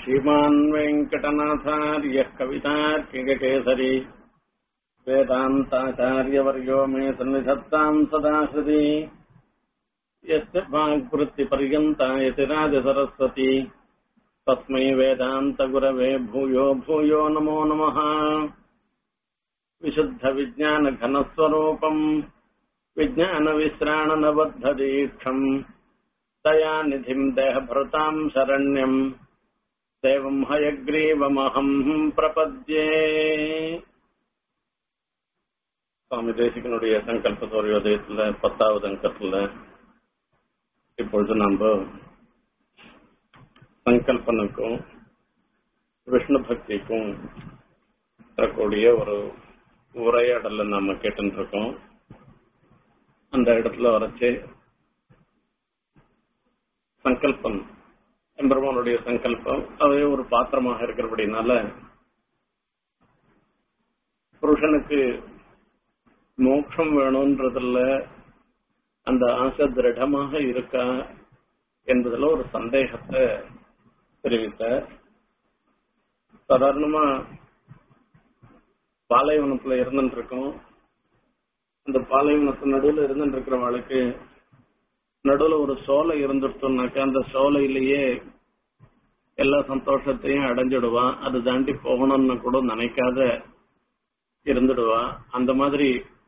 श्रीमान् वेङ्कटनाथार्यः कवितार्किककेसरी वेदान्ताचार्यवर्यो मे सन्निधत्ताम् सदा हृदि यस्य वाग्वृत्तिपर्यन्ता यतिराजसरस्वती तस्मै वेदान्तगुरवे भूयो भूयो नमो नमः विशुद्धविज्ञानघनस्वरूपम् विज्ञानविश्राणनबद्धदीक्षम् दया निधिम् देहभृताम् शरण्यम् देवम् हयग्रीवमहम् प्रपद्ये சுவாமி தேசிகனுடைய சங்கல்ப சூரியோதயத்துல பத்தாவது அங்கத்துல இப்பொழுது நம்ம சங்கல்பனுக்கும் விஷ்ணு பக்திக்கும் வரக்கூடிய ஒரு உரையாடல நாம கேட்டு இருக்கோம் அந்த இடத்துல வரைச்சு சங்கல்பம் எம்பெருமானுடைய சங்கல்பம் அதே ஒரு பாத்திரமாக இருக்கிறபடினால புருஷனுக்கு மோட்சம் வேணும்ன்றதுல அந்த ஆசை திருடமாக இருக்கா என்பதுல ஒரு சந்தேகத்தை தெரிவித்த சாதாரணமா பாலைவனத்துல இருந்துட்டு இருக்கோம் அந்த பாலைவனத்து நடுவுல இருந்துட்டு இருக்கிறவளுக்கு நடுவுல ஒரு சோலை இருந்துட்டோம்னாக்கா அந்த சோலையிலேயே எல்லா சந்தோஷத்தையும் அடைஞ்சிடுவான் அது தாண்டி போகணும்னு கூட நினைக்காத இருந்துடுவா அந்த மாதிரி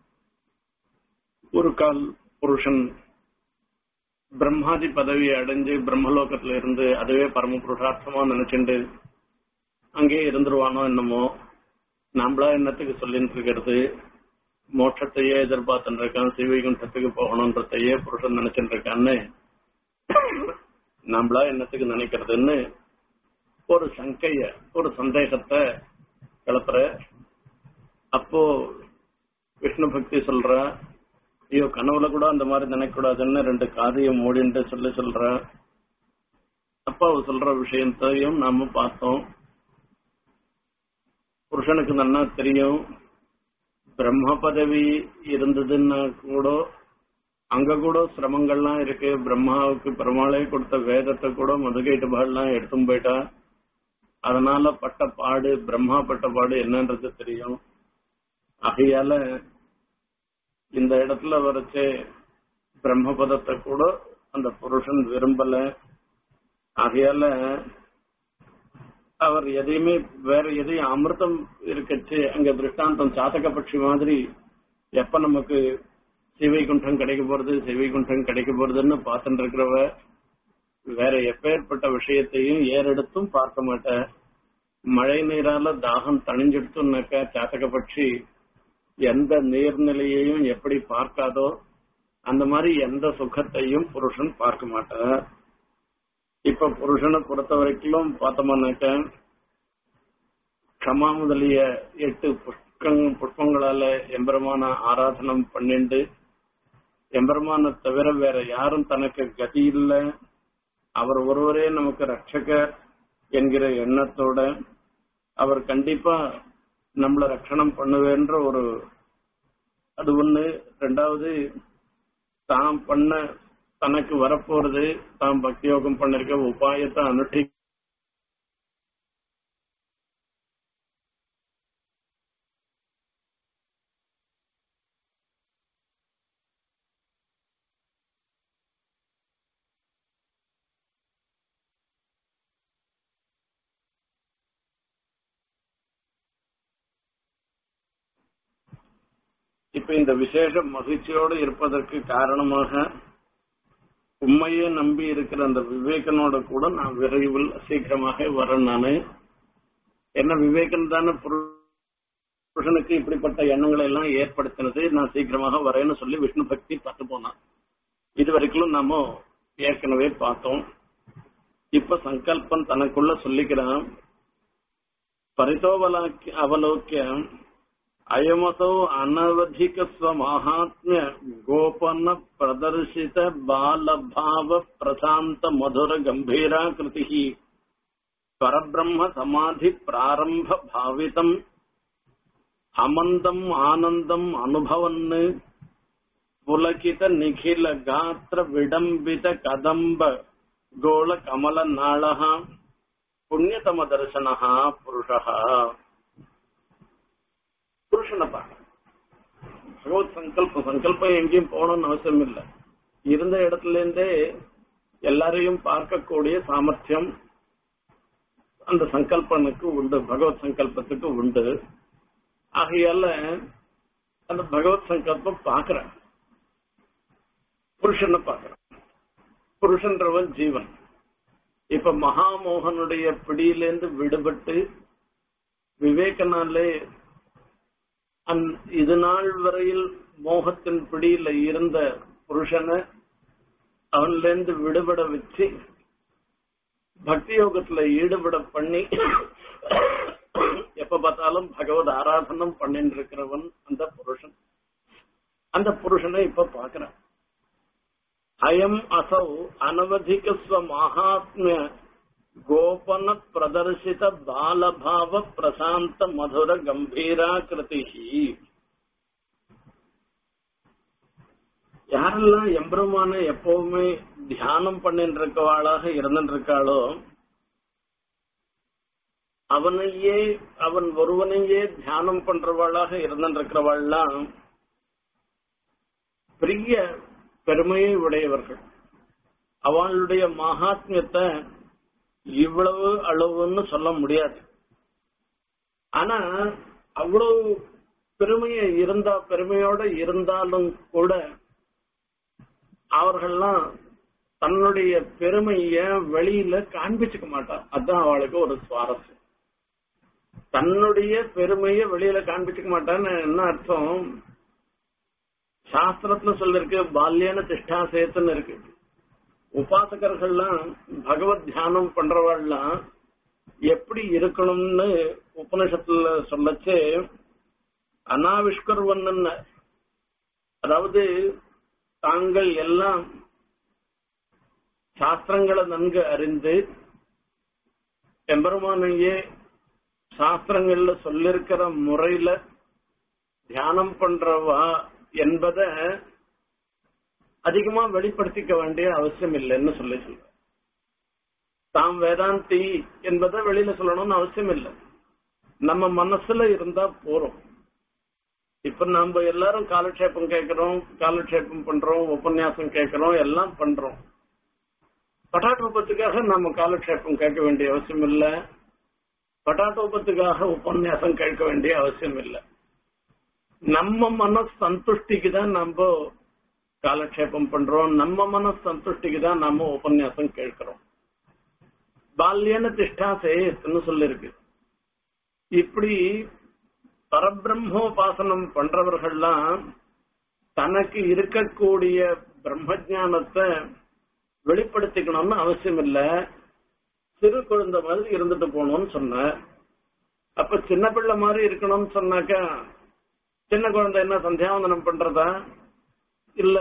ஒரு கால் புருஷன் பிரம்மாதி பதவி அடைஞ்சு பிரம்மலோகத்துல இருந்து அதுவே பரம புருஷார்த்தமா நினைச்சுண்டு அங்கேயே இருந்துருவானோ என்னமோ நம்மளா என்னத்துக்கு சொல்லிட்டு இருக்கிறது மோட்சத்தையே எதிர்பார்த்துட்டு இருக்கான் சிவகுண்டத்துக்கு போகணுன்றதையே புருஷன் நினைச்சுட்டு இருக்கான்னு நம்மளா என்னத்துக்கு நினைக்கிறதுன்னு ஒரு சங்கைய ஒரு சந்தேகத்தை கிளப்புற அப்போ விஷ்ணு பக்தி சொல்ற ஐயோ கனவுல கூட அந்த மாதிரி நினைக்கூடாதுன்னு ரெண்டு காரியம் மூடின்ட்டு சொல்லி சொல்ற அப்பா அவ சொல்ற விஷயத்தையும் நாம பார்த்தோம் புருஷனுக்கு நல்லா தெரியும் பிரம்ம பதவி இருந்ததுன்னா கூட அங்க கூட சிரமங்கள்லாம் இருக்கு பிரம்மாவுக்கு பெருமாளே கொடுத்த வேதத்தை கூட மதுகைட்டுபாடுலாம் எடுத்தும் போயிட்டா அதனால பட்ட பாடு பிரம்மா பட்ட பாடு என்னன்றது தெரியும் ஆகையால இந்த இடத்துல வரைச்சு பிரம்மபதத்தை கூட அந்த புருஷன் விரும்பல ஆகையால அவர் எதையுமே வேற எதையும் அமிர்தம் இருக்கச்சு அங்க திருஷ்டாந்தம் சாத்தக பட்சி மாதிரி எப்ப நமக்கு சிவைகுண்டம் கிடைக்க போறது சிவைகுண்டம் கிடைக்க போறதுன்னு பார்த்துட்டு இருக்கிறவ வேற எப்பேற்பட்ட விஷயத்தையும் ஏறெடுத்தும் பார்க்க மாட்ட மழை நீரால தாகம் தணிஞ்செடுத்துனாக்கா சாத்தக பட்சி எந்த நீர்நிலையையும் எப்படி பார்க்காதோ அந்த மாதிரி எந்த சுகத்தையும் புருஷன் பார்க்க மாட்டார் இப்ப புருஷனை பொறுத்த வரைக்கும் பார்த்தோம்னாக்க க்ஷமா முதலிய எட்டு புஷ்பங் புஷ்பங்களால எம்பெருமான ஆராதனம் பண்ணிண்டு எம்பெருமான தவிர வேற யாரும் தனக்கு கதி இல்லை அவர் ஒருவரே நமக்கு ரட்சகர் என்கிற எண்ணத்தோட அவர் கண்டிப்பா நம்மள ரட்சணம் பண்ணுவேன்ற ஒரு அது ஒண்ணு ரெண்டாவது தாம் பண்ண தனக்கு வரப்போறது தாம் பக்தி யோகம் பண்ணிருக்க உபாயத்தை அனுஷ்டி இப்ப இந்த விசேஷ மகிழ்ச்சியோடு இருப்பதற்கு காரணமாக உண்மையே நம்பி இருக்கிற அந்த விவேகனோட கூட நான் விரைவில் சீக்கிரமாக வரேன் நானு என்ன விவேகன் தானே புருஷனுக்கு இப்படிப்பட்ட எண்ணங்களை எல்லாம் ஏற்படுத்தினது நான் சீக்கிரமாக வரேன்னு சொல்லி விஷ்ணு பக்தி பார்த்து போனான் இது வரைக்கும் நாம ஏற்கனவே பார்த்தோம் இப்ப சங்கல்பம் தனக்குள்ள சொல்லிக்கிறான் பரிதோவலாக்கி அவலோக்கிய అయమతో అనవధిక స్వమాహాత్మ్య గోపన ప్రదర్శిత బాలభావ ప్రశాంత మధుర గంభీరాకృతి పరబ్రహ్మ సమాధి ప్రారంభ భావితం అమందం ఆనందం అనుభవన్ పులకిత నిఖిల గాత్ర విడంబిత కదంబ గోళ కమల నాళ புண்ணியதம தரிசனஹா புருஷா புருஷனை பார்க்க பகவத் சங்கல்பம் சங்கல்பம் எங்கேயும் போகணும்னு அவசியம் இல்லை இருந்த இடத்துல இருந்தே எல்லாரையும் பார்க்கக்கூடிய சாமர்த்தியம் அந்த சங்கல்பனுக்கு உண்டு பகவத் சங்கல்பத்துக்கு உண்டு ஆகையால அந்த பகவத் சங்கல்பம் பாக்குறேன் புருஷனை பாக்குறேன் புருஷன்றவன் ஜீவன் இப்ப மகாமோகனுடைய பிடியிலேருந்து விடுபட்டு விவேகனாலே அந்- இது நாள் வரையில் மோகத்தின் பிடியில இருந்த புருஷனை அவன்ல இருந்து விடுபட வச்சு பக்தி யோகத்துல ஈடுபட பண்ணி எப்ப பார்த்தாலும் பகவத் ஆராதனம் பண்ணிட்டு இருக்கிறவன் அந்த புருஷன் அந்த புருஷனை இப்ப பாக்குறான் அயம் அசௌ அனவதிகஸ்வ மகாத்மிய கோபன பிரதர்சித பாலபாவ பிரசாந்த மதுர கம்பீராகிருதி யாரெல்லாம் எம்பெருமான எப்பவுமே தியானம் பண்ணிட்டு இருக்கவாளாக இருந்துட்டு இருக்காளோ அவனையே அவன் ஒருவனையே தியானம் பண்றவாளாக இருந்துட்டு இருக்கிறவாள்லாம் பெரிய பெருமையை உடையவர்கள் அவளுடைய மகாத்மியத்தை இவ்வளவு அளவுன்னு சொல்ல முடியாது ஆனா அவ்வளவு பெருமையை இருந்தா பெருமையோட இருந்தாலும் கூட அவர்கள்லாம் தன்னுடைய பெருமைய வெளியில காண்பிச்சுக்க மாட்டான் அதான் அவளுக்கு ஒரு சுவாரஸ்யம் தன்னுடைய பெருமைய வெளியில காண்பிச்சுக்க மாட்டான்னு என்ன அர்த்தம் சாஸ்திரத்துல சொல்லிருக்கு பால்யான திஷ்டா சேத்துன்னு இருக்கு உபாசகர்கள்லாம் பகவத் தியானம் பண்றவாள்லாம் எப்படி இருக்கணும்னு உபனிஷத்துல சொல்லச்சு அனாவிஷ்கர்வன்னு அதாவது தாங்கள் எல்லாம் சாஸ்திரங்களை நன்கு அறிந்து எம்பெருமானையே சாஸ்திரங்கள்ல சொல்லிருக்கிற முறையில தியானம் பண்றவா என்பத அதிகமா வெளிப்படுத்திக்க வேண்டிய அவசியம் இல்லைன்னு சொல்லி சொல்ற தாம் வேதாந்தி என்பதை வெளியில சொல்லணும்னு அவசியம் இல்லை நம்ம மனசுல இருந்தா போறோம் இப்ப நம்ம எல்லாரும் காலக்ஷேபம் கேட்கிறோம் காலக்ஷேபம் பண்றோம் உபன்யாசம் கேட்கிறோம் எல்லாம் பண்றோம் பட்டாட்டோபத்துக்காக நம்ம காலக்ஷேபம் கேட்க வேண்டிய அவசியம் இல்ல பட்டாட்டோபத்துக்காக உபன்யாசம் கேட்க வேண்டிய அவசியம் இல்ல நம்ம மன சந்துஷ்டிக்கு தான் நம்ம காலக்ஷேபம் பண்றோம் நம்ம மன சந்துஷ்டிக்கு தான் நம்ம உபன்யாசம் கேட்கிறோம் பால்யன திஷ்டா சேத்துன்னு சொல்லிருக்கு இப்படி பரபிரம்மோபாசனம் பண்றவர்கள்லாம் தனக்கு இருக்கக்கூடிய பிரம்ம ஞானத்தை வெளிப்படுத்திக்கணும்னு அவசியம் இல்ல சிறு குழந்தை மாதிரி இருந்துட்டு போகணும்னு சொன்ன அப்ப சின்ன பிள்ளை மாதிரி இருக்கணும்னு சொன்னாக்கா சின்ன குழந்தை என்ன சந்தியாவந்தனம் பண்றதா இல்ல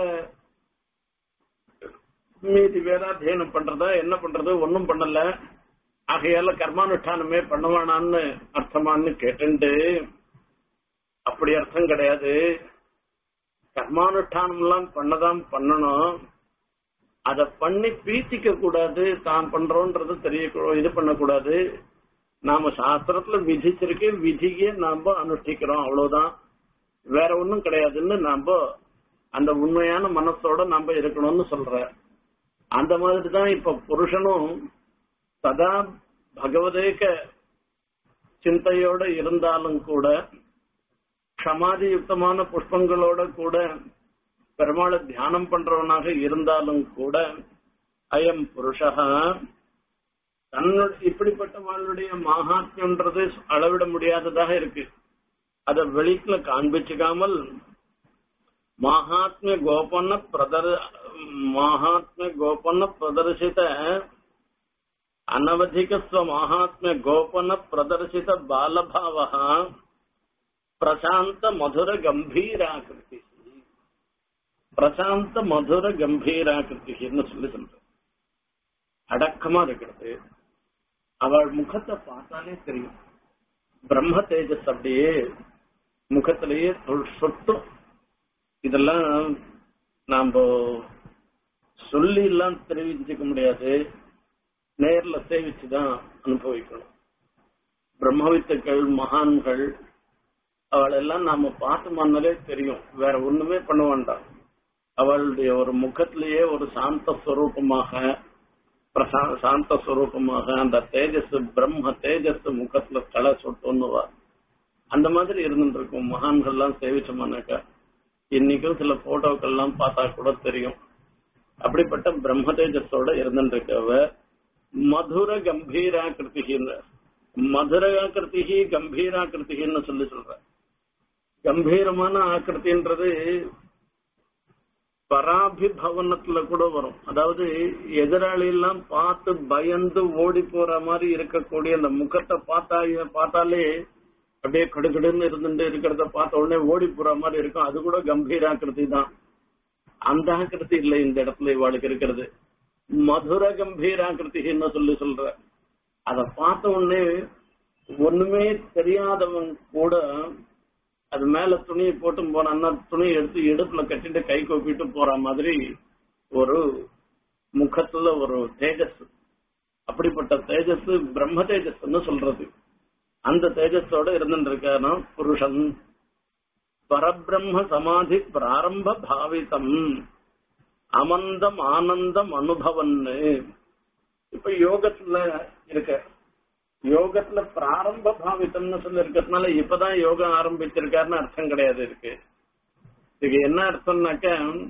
மீதி வேதாத்தியனம் பண்றதா என்ன பண்றது ஒன்னும் பண்ணல ஆகையால கர்மானுஷ்டானமே பண்ணுவானான்னு அர்த்தமான்னு கேட்டுண்டு அப்படி அர்த்தம் கிடையாது கர்மானுஷ்டானம் எல்லாம் பண்ணதான் பண்ணணும் அத பண்ணி பீத்திக்க கூடாது தான் பண்றோன்றது தெரிய இது பண்ணக்கூடாது நாம சாஸ்திரத்துல விதிச்சிருக்கே விதியே நாம அனுஷ்டிக்கிறோம் அவ்வளவுதான் வேற ஒண்ணும் கிடையாதுன்னு நாம அந்த உண்மையான மனசோட நாம இருக்கணும்னு சொல்ற அந்த மாதிரி தான் இப்ப புருஷனும் சதா பகவதேக சிந்தையோட இருந்தாலும் கூட க்ஷமாதி யுக்தமான புஷ்பங்களோட கூட பெருமாளை தியானம் பண்றவனாக இருந்தாலும் கூட அயம் புருஷா தன்னுடைய இப்படிப்பட்டவர்களுடைய மகாத்மியன்றது அளவிட முடியாததாக இருக்கு அத வெளிக்குல காண்பிச்சுக்காமல் மகாத்மிய கோபன பிரதர் மகாத்மிய கோபன பிரதர்சித அனவதிகஸ்வ மகாத்மிய கோபன பிரதர்சித பாலபாவ பிரசாந்த மதுர கம்பீராகிருதி பிரசாந்த மதுர கம்பீராகிருத்தின்னு சொல்லி சொல்ற அடக்கமா இருக்கிறது அவள் முகத்தை பார்த்தாலே தெரியும் பிரம்ம தேஜஸ் அப்படியே முகத்திலேயே சொல்- சொட்டும் இதெல்லாம் நாம சொல்லி எல்லாம் தெரிவிச்சுக்க முடியாது நேர்ல சேவிச்சுதான் அனுபவிக்கணும் பிரம்மவித்துக்கள் மகான்கள் அவளெல்லாம் நாம பார்த்தோம்னாலே தெரியும் வேற ஒண்ணுமே பண்ண வேண்டாம் அவளுடைய ஒரு முகத்திலேயே ஒரு சாந்த ஸ்வரூபமாக பிரசா சாந்த ஸ்வரூபமாக அந்த தேஜஸ் பிரம்ம தேஜஸ் முகத்துல களை சொட்டுன்னுவா அந்த மாதிரி இருந்துட்டு இருக்கும் மகான்கள்லாம் சேவிச்சோம்னாக்கா இன்னைக்கும் சில போட்டோக்கள்லாம் பார்த்தா கூட தெரியும் அப்படிப்பட்ட பிரம்ம தேஜஸோட இருந்துட்டு இருக்கவ மதுர கம்பீராக்கிருத்திகின்னு மதுர ஆக்கிருத்திகி கம்பீராக்கிருத்திகின்னு சொல்லி சொல்ற கம்பீரமான ஆக்கிருத்தின்றது பராபிபவனத்துல கூட வரும் அதாவது எதிராளி எல்லாம் பார்த்து பயந்து ஓடி போற மாதிரி இருக்கக்கூடிய அந்த முகத்தை பார்த்தா பார்த்தாலே அப்படியே கடுகடுன்னு இருந்துட்டு இருக்கிறத பார்த்த உடனே ஓடி போற மாதிரி இருக்கும் அது கூட கம்பீராக்கிருதி தான் அந்த ஆக்கிருதி இல்லை இந்த இடத்துல இவாளுக்கு இருக்கிறது மதுர கம்பீராக்கிருத்தின்னு சொல்லி சொல்ற அத பார்த்த உடனே ஒண்ணுமே தெரியாதவன் கூட அது மேல துணியை போட்டு போனான்னா துணியை எடுத்து இடுப்புல கட்டிட்டு கை கோப்பிட்டு போற மாதிரி ஒரு முகத்துல ஒரு தேஜஸ் அப்படிப்பட்ட தேஜஸ் பிரம்ம தேஜஸ்ன்னு சொல்றது அந்த தேஜஸோட இருந்துட்டு இருக்கானா புருஷன் பரபிரம்ம சமாதி பிராரம்ப பாவிதம் அமந்தம் ஆனந்தம் அனுபவன்னு இப்ப யோகத்துல இருக்க யோகத்துல பிராரம்ப பாவித்தம்னு சொல்லி இருக்கிறதுனால இப்பதான் யோகம் ஆரம்பிச்சிருக்காருன்னு அர்த்தம் கிடையாது இருக்கு இதுக்கு என்ன அர்த்தம்னாக்க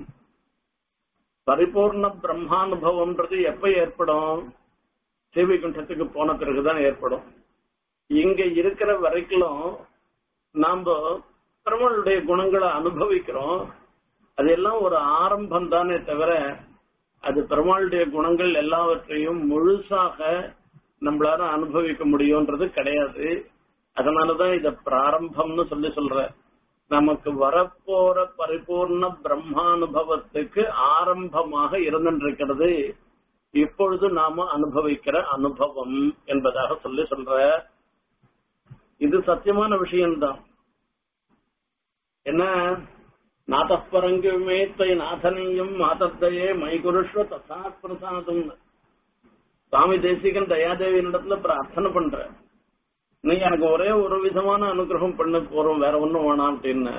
பரிபூர்ண பிரம்மானுபவம்ன்றது எப்ப ஏற்படும் சிவகுண்டத்துக்கு போன பிறகுதான் ஏற்படும் இங்க இருக்கிற வரைக்கும் நாம பெருமாளுடைய குணங்களை அனுபவிக்கிறோம் அதெல்லாம் ஒரு ஆரம்பம் தானே தவிர அது பெருமாளுடைய குணங்கள் எல்லாவற்றையும் முழுசாக நம்மளால அனுபவிக்க முடியும்ன்றது கிடையாது அதனாலதான் இத பிராரம்பம்னு சொல்லி சொல்ற நமக்கு வரப்போற பரிபூர்ண பிரம்மானுபவத்துக்கு ஆரம்பமாக இருந்திருக்கிறது இப்பொழுது நாம அனுபவிக்கிற அனுபவம் என்பதாக சொல்லி சொல்ற இது சத்தியமான விஷயம்தான் என்ன நாதப்பரங்குமே தை நாதனீயம் மாதத்தையே மைகுருஷ்வ தசா பிரசாதம் சுவாமி தேசிகன் தயாதேவியினிடத்துல பிரார்த்தனை பண்ற நீ எனக்கு ஒரே ஒரு விதமான அனுகிரகம் பண்ண போறோம் வேற ஒண்ணும் வேணாம் அப்படின்னு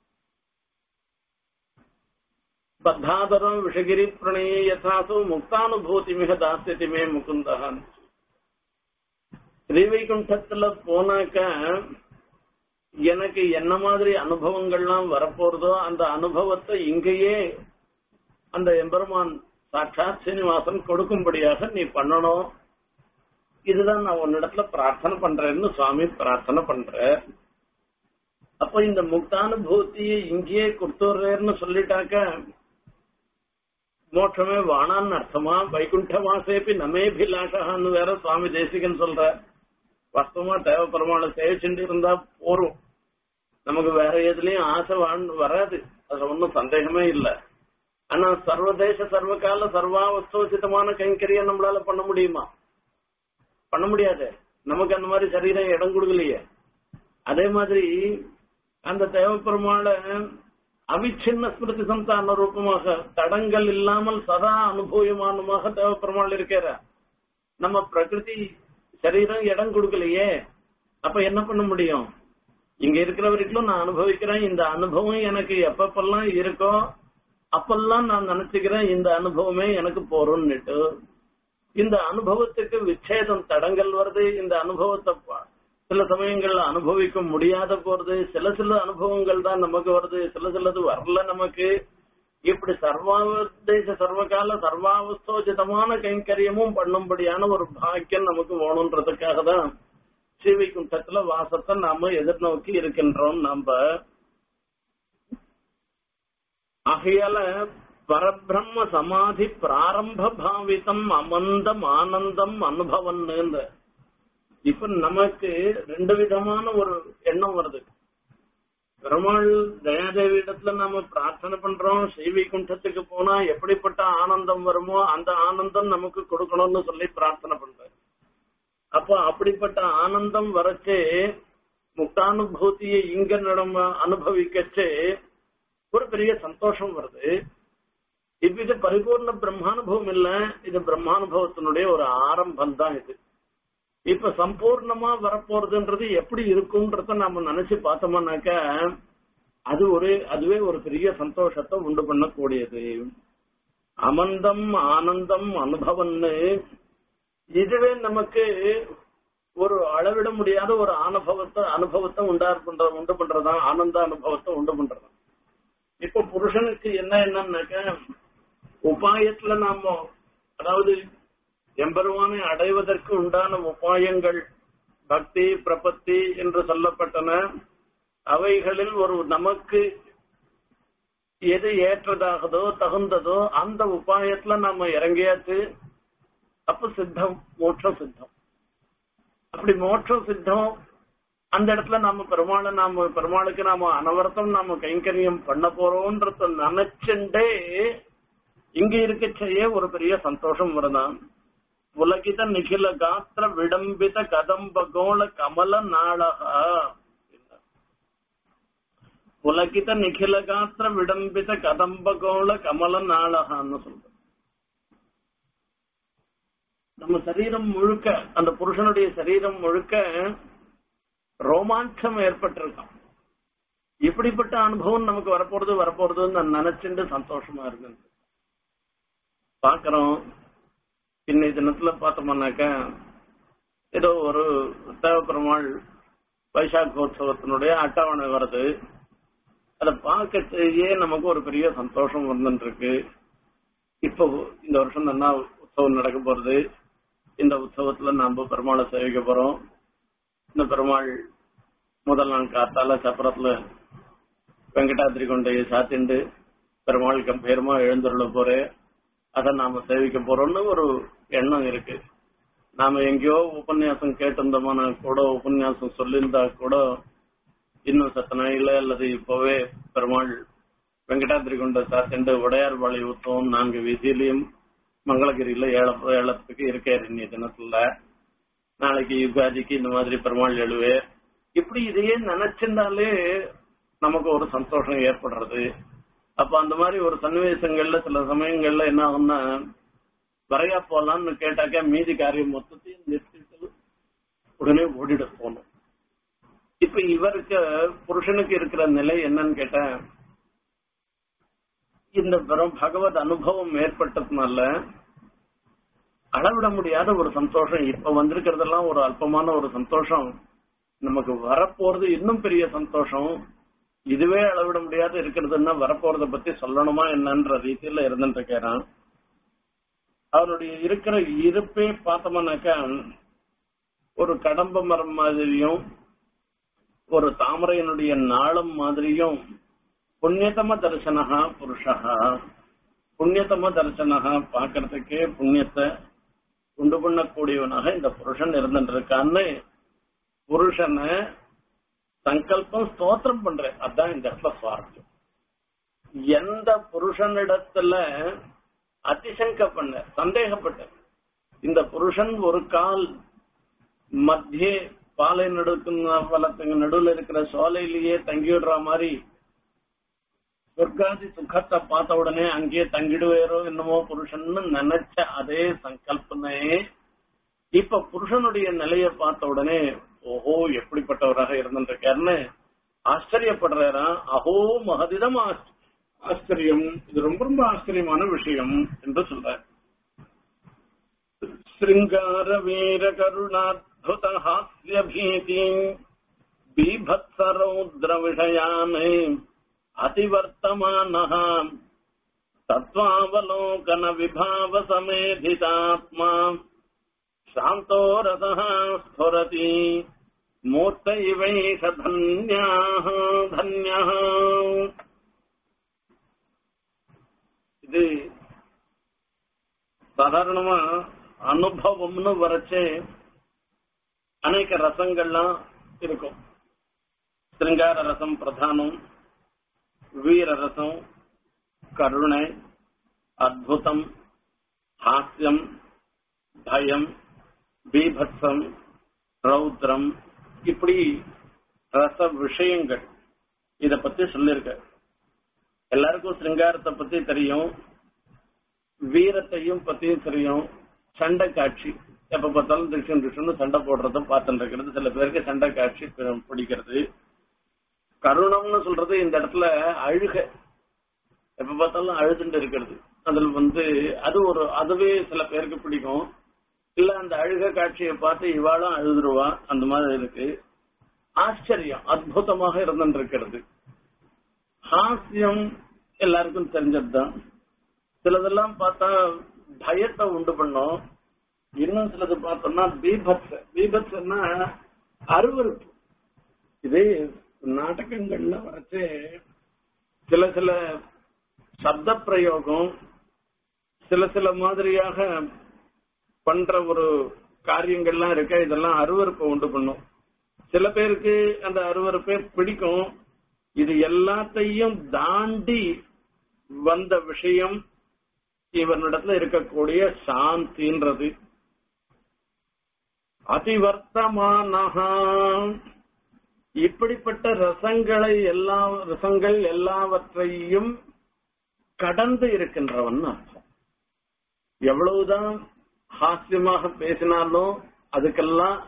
பத்தாதரம் விஷகிரி பிரணய யசாசு முக்தானுபூதி மிக தாசியதி மே முகுந்தகன் ஸ்ரீவைகுண்டத்துல போனாக்க எனக்கு என்ன மாதிரி அனுபவங்கள்லாம் வரப்போறதோ அந்த அனுபவத்தை இங்கேயே அந்த எம்பெருமான் சாட்சாத் சீனிவாசன் கொடுக்கும்படியாக நீ பண்ணணும் இதுதான் நான் உன்னிடத்துல பிரார்த்தனை பண்றேன்னு சுவாமி பிரார்த்தனை பண்ற அப்ப இந்த முக்தானுபூதியை இங்கேயே கொடுத்துடுறேன்னு சொல்லிட்டாக்க மோட்சமே வானான்னு அர்த்தமா வைகுண்ட வாசேபி நமேபிலாஷான்னு வேற சுவாமி தேசிகன் சொல்ற வாஸ்தவமா தேவ பெருமாளை சேவிச்சுட்டு இருந்தா போரும் நமக்கு வேற எதுலயும் ஆசை வாழ்ந்து வராது அதுல ஒன்றும் சந்தேகமே இல்லை ஆனா சர்வதேச சர்வகால சர்வாவஸ்தோசிதமான கைங்கரியம் நம்மளால பண்ண முடியுமா பண்ண முடியாது நமக்கு அந்த மாதிரி சரீரம் இடம் கொடுக்கலையே அதே மாதிரி அந்த தேவப்பெருமாள அவிச்சின்ன ஸ்மிருதி சந்தான ரூபமாக தடங்கள் இல்லாமல் சதா அனுபவமானமாக தேவப்பெருமாள் இருக்கிற நம்ம பிரகிருதி சரீரம் இடம் கொடுக்கலையே அப்ப என்ன பண்ண முடியும் இங்க இருக்கிற வரைக்கும் நான் அனுபவிக்கிறேன் இந்த அனுபவம் எனக்கு எப்பப்பெல்லாம் இருக்கோ அப்பெல்லாம் நான் நினைச்சுக்கிறேன் இந்த அனுபவமே எனக்கு போறோம்னுட்டு இந்த அனுபவத்துக்கு விச்சேதம் தடங்கள் வருது இந்த அனுபவத்தை ப- சில சமயங்கள்ல அனுபவிக்க முடியாத போறது சில சில அனுபவங்கள் தான் நமக்கு வருது சில சிலது வரல நமக்கு இப்படி சர்வாதேச சர்வகால சர்வாவஸ்தோஜிதமான கைங்கரியமும் பண்ணும்படியான ஒரு பாக்கியம் நமக்கு வேணுன்றதுக்காக தான் ஸ்ரீவைகுண்டத்துல வாசத்தை நாம எதிர்நோக்கி இருக்கின்றோம் நாம ஆகையால பரபிரம்ம சமாதி பிராரம்ப பாவிதம் அமந்தம் ஆனந்தம் அனுபவம்னு இப்ப நமக்கு ரெண்டு விதமான ஒரு எண்ணம் வருது பெருமாள் தயாதேவி இடத்துல நாம பிரார்த்தனை பண்றோம் ஸ்ரீவைகுண்டத்துக்கு போனா எப்படிப்பட்ட ஆனந்தம் வருமோ அந்த ஆனந்தம் நமக்கு கொடுக்கணும்னு சொல்லி பிரார்த்தனை பண்றேன் அப்போ அப்படிப்பட்ட ஆனந்தம் வரச்சே முக்தானுபூதியை இங்க நம்ம அனுபவிக்கச்சே ஒரு பெரிய சந்தோஷம் வருது இப்ப இது பரிபூர்ண பிரம்மானுபவம் இல்ல இது பிரம்மானுபவத்தினுடைய ஒரு ஆரம்பம் தான் இது இப்ப சம்பூர்ணமா வரப்போறதுன்றது எப்படி இருக்கும்ன்றத நாம நினைச்சு பார்த்தோம்னாக்க அது ஒரு அதுவே ஒரு பெரிய சந்தோஷத்தை உண்டு பண்ணக்கூடியது அமந்தம் ஆனந்தம் அனுபவம்னு இதுவே நமக்கு ஒரு அளவிட முடியாத ஒரு அனுபவத்தை அனுபவத்தை உண்டார் பண்ற உண்டு பண்றதா ஆனந்த அனுபவத்தை உண்டு பண்றதா இப்ப புருஷனுக்கு என்ன என்னன்னாக்க உபாயத்துல நாம அதாவது எம்பெருமானை அடைவதற்கு உண்டான உபாயங்கள் பக்தி பிரபத்தி என்று சொல்லப்பட்டன அவைகளில் ஒரு நமக்கு எது ஏற்றதாகதோ தகுந்ததோ அந்த உபாயத்துல நாம இறங்கியாச்சு அப்ப சித்தம் மோட்சம் சித்தம் அப்படி மோட்சம் சித்தம் அந்த இடத்துல நாம பெருமாளை நாம பெருமாளுக்கு நாம அனவரத்தம் நாம கைங்கரியம் பண்ண போறோம்ன்றத நினைச்சுட்டே இங்க இருக்கச்சேயே ஒரு பெரிய சந்தோஷம் வருதான் புலகித நிகில காத்திர விடம்பித கதம்ப கோள கமல நாளகா புலகித நிகில காத்திர விடம்பித கதம்ப கோள கமல நாளகான்னு சொல்ற நம்ம சரீரம் முழுக்க அந்த புருஷனுடைய சரீரம் முழுக்க ரோமாஞ்சம் ஏற்பட்டிருக்கான் இப்படிப்பட்ட அனுபவம் நமக்கு வரப்போறது வரப்போறதுன்னு நான் நினைச்சுட்டு சந்தோஷமா இருக்கு பாக்குறோம் இன்னைய தினத்துல பார்த்தோம்னாக்க ஏதோ ஒரு தேவப்பெருமாள் வைசாகோத்சவத்தினுடைய அட்டவணை வருது அதை பார்க்கறதையே நமக்கு ஒரு பெரிய சந்தோஷம் வந்துட்டு இருக்கு இப்போ இந்த வருஷம் என்ன உற்சவம் நடக்க போறது இந்த உற்சவத்துல நாம பெருமாளை சேவிக்க போறோம் இந்த பெருமாள் முதல் நாள் காத்தால சப்பரத்துல வெங்கடாத்திரி கொண்டைய சாத்திண்டு பெருமாள் கம்பீரமா எழுந்துள்ள போறே அதை நாம சேவிக்க போறோம்னு ஒரு எண்ணம் இருக்கு நாம எங்கேயோ உபன்யாசம் கேட்டிருந்தோம்னா கூட உபன்யாசம் சொல்லியிருந்தா கூட இன்னும் சத்த நாயில அல்லது இப்பவே பெருமாள் வெங்கடாத்திரி கொண்ட சாத்திண்டு உடையார்பாளைய உற்சவம் நான்கு வீதியிலையும் மங்களகிரியில ஏழ ஏழத்துக்கு இருக்காரு இன்னைய தினத்துல நாளைக்கு யுகாதிக்கு இந்த மாதிரி பெருமாள் எழுவே இப்படி இதையே நினைச்சிருந்தாலே நமக்கு ஒரு சந்தோஷம் ஏற்படுறது அப்ப அந்த மாதிரி ஒரு சன்னிவேசங்கள்ல சில சமயங்கள்ல என்ன ஆகும்னா வரையா போலாம்னு கேட்டாக்க மீதி காரியம் மொத்தத்தையும் நிறுத்திட்டு உடனே ஓடிட போகணும் இப்ப இவருக்கு புருஷனுக்கு இருக்கிற நிலை என்னன்னு கேட்டா இந்த வெறும் பகவத் அனுபவம் ஏற்பட்டதுனால அளவிட முடியாத ஒரு சந்தோஷம் இப்ப வந்திருக்கிறதெல்லாம் ஒரு அல்பமான ஒரு சந்தோஷம் நமக்கு வரப்போறது இன்னும் பெரிய சந்தோஷம் இதுவே அளவிட முடியாத இருக்கிறதுன்னா வரப்போறத பத்தி சொல்லணுமா என்னன்ற ரீதியில இருந்துட்டு இருக்கிறான் அவனுடைய இருக்கிற இருப்பே பார்த்தோம்னாக்கா ஒரு கடம்ப மரம் மாதிரியும் ஒரு தாமரையினுடைய நாளம் மாதிரியும் புண்ணியதம தரிசனகா புருஷா புண்ணியதம தரிசனகா பாக்குறதுக்கே புண்ணியத்தை உண்டு பண்ணக்கூடியவனாக இந்த புருஷன் இருந்துட்டு இருக்கான்னு புருஷனை சங்கல்பம் ஸ்தோத்திரம் பண்றேன் அதான் இந்த இடத்துல சுவாரஸ்யம் எந்த புருஷனிடத்துல அதிசங்க பண்ண சந்தேகப்பட்ட இந்த புருஷன் ஒரு கால் மத்திய பாலை நடுக்கு பலத்துக்கு நடுவுல இருக்கிற சோலையிலேயே தங்கிவிடுற மாதிரி சொர்க்காதி சுகத்தை பார்த்த உடனே அங்கேயே தங்கிடுவேரோ என்னமோ புருஷன்னு நினைச்ச அதே சங்கல்பனே இப்ப புருஷனுடைய நிலையை பார்த்த உடனே ஓஹோ எப்படிப்பட்டவராக இருந்திருக்காருன்னு ஆச்சரியப்படுறாரா அஹோ மகதிதம் ஆச்சரியம் இது ரொம்ப ரொம்ப ஆச்சரியமான விஷயம் என்று சொல்ற சிருங்கார வீர கருணாத்புத ஹாஸ்ய பீதி பீபத்சரௌத்ர விஷயானே அதிவர்த்தமானः तत्त्वावलोकन विभाव समेधितात्मा शान्तो रसः स्फुरति मूर्त इवैष धन्याः धन्यः இது சாதாரணமா அனுபவம்னு வரைச்சே அநேக ரசங்கள்லாம் இருக்கும் சிருங்கார ரசம் பிரதானம் வீர ரசம் கருணை அத்புதம் ஹாஸ்யம் பயம் பீபத்சம் ரௌத்ரம் இப்படி ரச விஷயங்கள் இத பத்தி சொல்லிருக்க எல்லாருக்கும் சிருங்காரத்தை பத்தி தெரியும் வீரத்தையும் பத்தியும் தெரியும் சண்டை காட்சி எப்ப பார்த்தாலும் திருஷ்ணன் திருஷ்ணன் சண்டை போடுறத பார்த்துட்டு இருக்கிறது சில பேருக்கு சண்டை காட்சி பி- பிடிக்கிறது கருணம்னு சொல்றது இந்த இடத்துல அழுக எப்ப பார்த்தாலும் அழுதுட்டு இருக்கிறது அதுல வந்து அது ஒரு அதுவே சில பேருக்கு பிடிக்கும் இல்ல அந்த அழுக காட்சியை பார்த்து இவாளும் அழுதுருவா அந்த மாதிரி இருக்கு ஆச்சரியம் அற்புதமாக இருந்துட்டு இருக்கிறது ஹாஸ்யம் எல்லாருக்கும் தெரிஞ்சதுதான் சிலதெல்லாம் பார்த்தா பயத்தை உண்டு பண்ணும் இன்னும் சிலது பார்த்தோம்னா பீபத்ஸ் பீபத்ஸ்னா அருவருப்பு இது நாடகங்கள்ல வரைச்சு சில சில சப்த பிரயோகம் சில சில மாதிரியாக பண்ற ஒரு காரியங்கள்லாம் இருக்க இதெல்லாம் அருவருப்பை உண்டு பண்ணும் சில பேருக்கு அந்த அருவருப்பே பிடிக்கும் இது எல்லாத்தையும் தாண்டி வந்த விஷயம் இவனிடத்துல இருக்கக்கூடிய சாந்தின்றது அதிவர்த்தமானஹா இப்படிப்பட்ட ரசங்களை எல்லா ரசங்கள் எல்லாவற்றையும் கடந்து இருக்கின்றவன் அர்த்தம் எவ்வளவுதான் ஹாஸ்யமாக பேசினாலும் அதுக்கெல்லாம்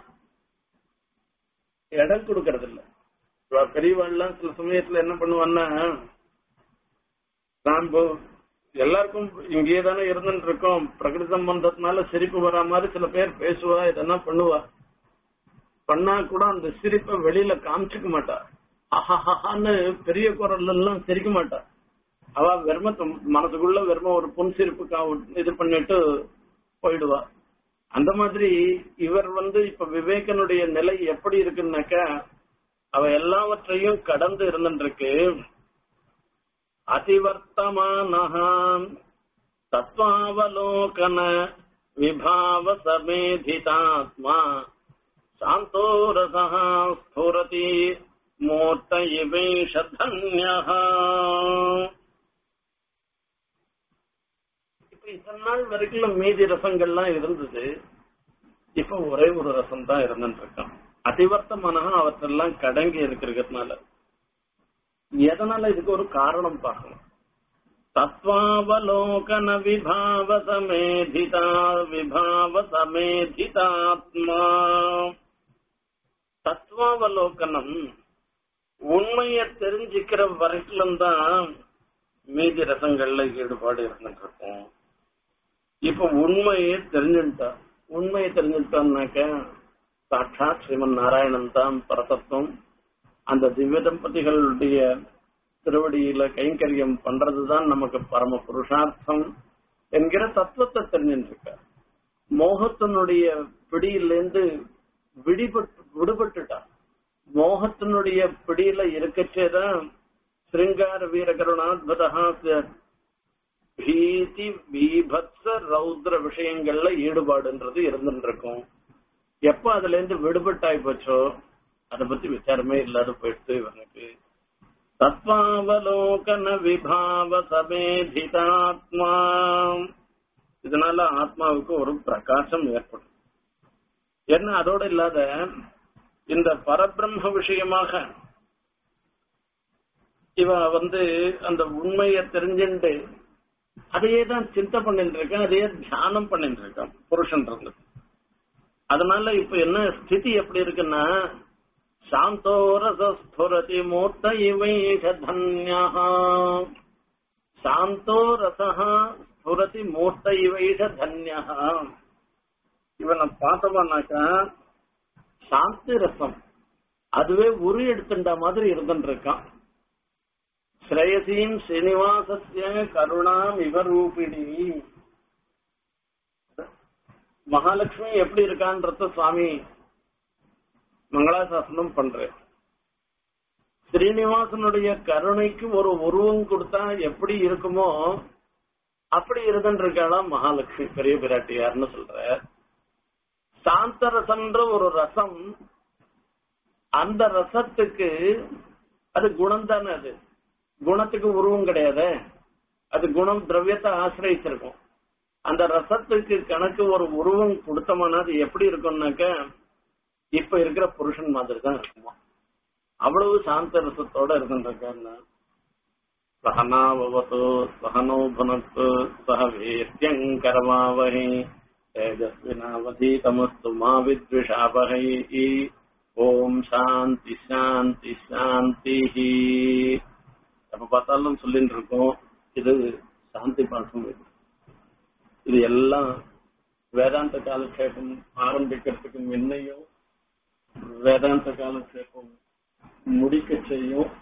இடம் கொடுக்கறது இல்ல இவ பெரியவாள்லாம் சில சமயத்துல என்ன பண்ணுவான்னா நான் இப்போ எல்லாருக்கும் இங்கேயே தானே இருந்துட்டு இருக்கோம் பிரகிருதி சம்பந்தத்தினால சிரிப்பு வரா மாதிரி சில பேர் பேசுவா இதெல்லாம் பண்ணுவா பண்ணா கூட அந்த சிரிப்பை வெளியில காமிச்சுக்க மாட்டா ஆஹாஹான்னு பெரிய குரல் எல்லாம் சிரிக்க மாட்டா அவ வெறும மனசுக்குள்ள வெறும ஒரு புன் சிரிப்பு கா- இது பண்ணிட்டு போயிடுவா அந்த மாதிரி இவர் வந்து இப்ப விவேகனுடைய நிலை எப்படி இருக்குன்னாக்கா அவ எல்லாவற்றையும் கடந்து இருந்துருக்கு அதிவர்த்தமானஹ தத்வாவலோகன விபாவ சமேதிதாத்மா சாந்தோ ரசः ஸ்புரதி மூர்த்த இவேஷ தன்யः இப்ப இத்தனை நாள் வரைக்கும் மீதி ரசங்கள்லாம் இருந்தது இப்ப ஒரே ஒரு ரசம் தான் இருந்துட்டு இருக்கான் அதிவர்த்தமானக அவற்றெல்லாம் கடங்கி இருக்கிறதுனால எதனால இதுக்கு ஒரு காரணம் பார்க்கணும் தத்வாவலோகன விபாவ சமேதிதா விபாவ சமேதிதாத்மா தத்வாவலோகனம் உண்மைய தெரிஞ்சுக்கிற வரைக்கும் தான் மீதி ரசங்கள்ல ஈடுபாடு இருந்துட்டு இருக்கும் இப்ப உண்மையை தெரிஞ்சுட்டா உண்மையை தெரிஞ்சுட்டான்னாக்க சாட்சாத் ஸ்ரீமன் நாராயணன் தான் பரதத்துவம் அந்த திவ்ய தம்பதிகளுடைய திருவடியில கைங்கரியம் பண்றதுதான் நமக்கு பரம புருஷார்த்தம் என்கிற தத்துவத்தை தெரிஞ்சுட்டு மோகத்தினுடைய பிடியிலிருந்து விடுபட்டு விடுபட்டுட்டா மோகத்தினுடைய பிடியில இருக்கச்சேதான் சிருங்கார வீர கருணாத்பதா பீதி பீபத்ச ரௌத்ர விஷயங்கள்ல ஈடுபாடுன்றது இருந்துட்டு இருக்கும் எப்ப அதுல இருந்து விடுபட்டாய் போச்சோ அத பத்தி விசாரமே இல்லாத போயிடுத்து இவனுக்கு தத்வாவலோகன விபாவ சமேதிதாத்மா இதனால ஆத்மாவுக்கு ஒரு பிரகாசம் ஏற்படும் என்ன அதோட இல்லாத இந்த பரபிரம்ம விஷயமாக இவ வந்து அந்த உண்மையை தெரிஞ்சுட்டு அதையே தான் சிந்தை பண்ணிட்டு இருக்கான் அதையே தியானம் பண்ணிட்டு இருக்கான் புருஷன் இருந்து அதனால இப்ப என்ன ஸ்திதி எப்படி இருக்குன்னா சாந்தோ ரசஸ்புரதி மூர்த்த இவைஷ தன்யா சாந்தோ ரசஹ ஸ்புரதி மூர்த்த இவைஷ தன்யா இவனை பார்த்தோம்னாக்கா சாந்தி ரசம் அதுவே உரு எடுத்துட்ட மாதிரி இருந்துட்டு இருக்கான் ஸ்ரேயசீம் ஸ்ரீனிவாசஸ்ய கருணாம் இவரூபிணி மகாலட்சுமி எப்படி இருக்கான்றத சுவாமி மங்களாசாசனம் பண்றேன் ஸ்ரீனிவாசனுடைய கருணைக்கு ஒரு உருவம் கொடுத்தா எப்படி இருக்குமோ அப்படி இருந்துருக்காளாம் மகாலட்சுமி பெரிய பிராட்டியார்னு சொல்ற சாந்த ரசம்ன்ற ஒரு ரசம் அந்த ரசத்துக்கு அது குணம் தானே அது குணத்துக்கு உருவம் கிடையாது அது குணம் திரவியத்தை ஆசிரியச்சிருக்கும் அந்த ரசத்துக்கு கணக்கு ஒரு உருவம் கொடுத்தோம்னா அது எப்படி இருக்கும்னாக்க இப்ப இருக்கிற புருஷன் மாதிரி தான் இருக்குமா அவ்வளவு சாந்த ரசத்தோட இருந்துருக்காருன்னா सहनावतु सहनौ भुनक्तु सह वीर्यङ्करमावहै तेजस्विनावधीतमस्तु मा विद्विषावहै ஓம் சாந்தி சாந்தி சாந்தி எப்ப பார்த்தாலும் சொல்லிட்டு இருக்கோம் இது சாந்தி பாசம் இது இது எல்லாம் வேதாந்த காலக்ஷேபம் ஆரம்பிக்கிறதுக்கு முன்னையும் வேதாந்த காலக்ஷேபம் முடிக்க செய்யும்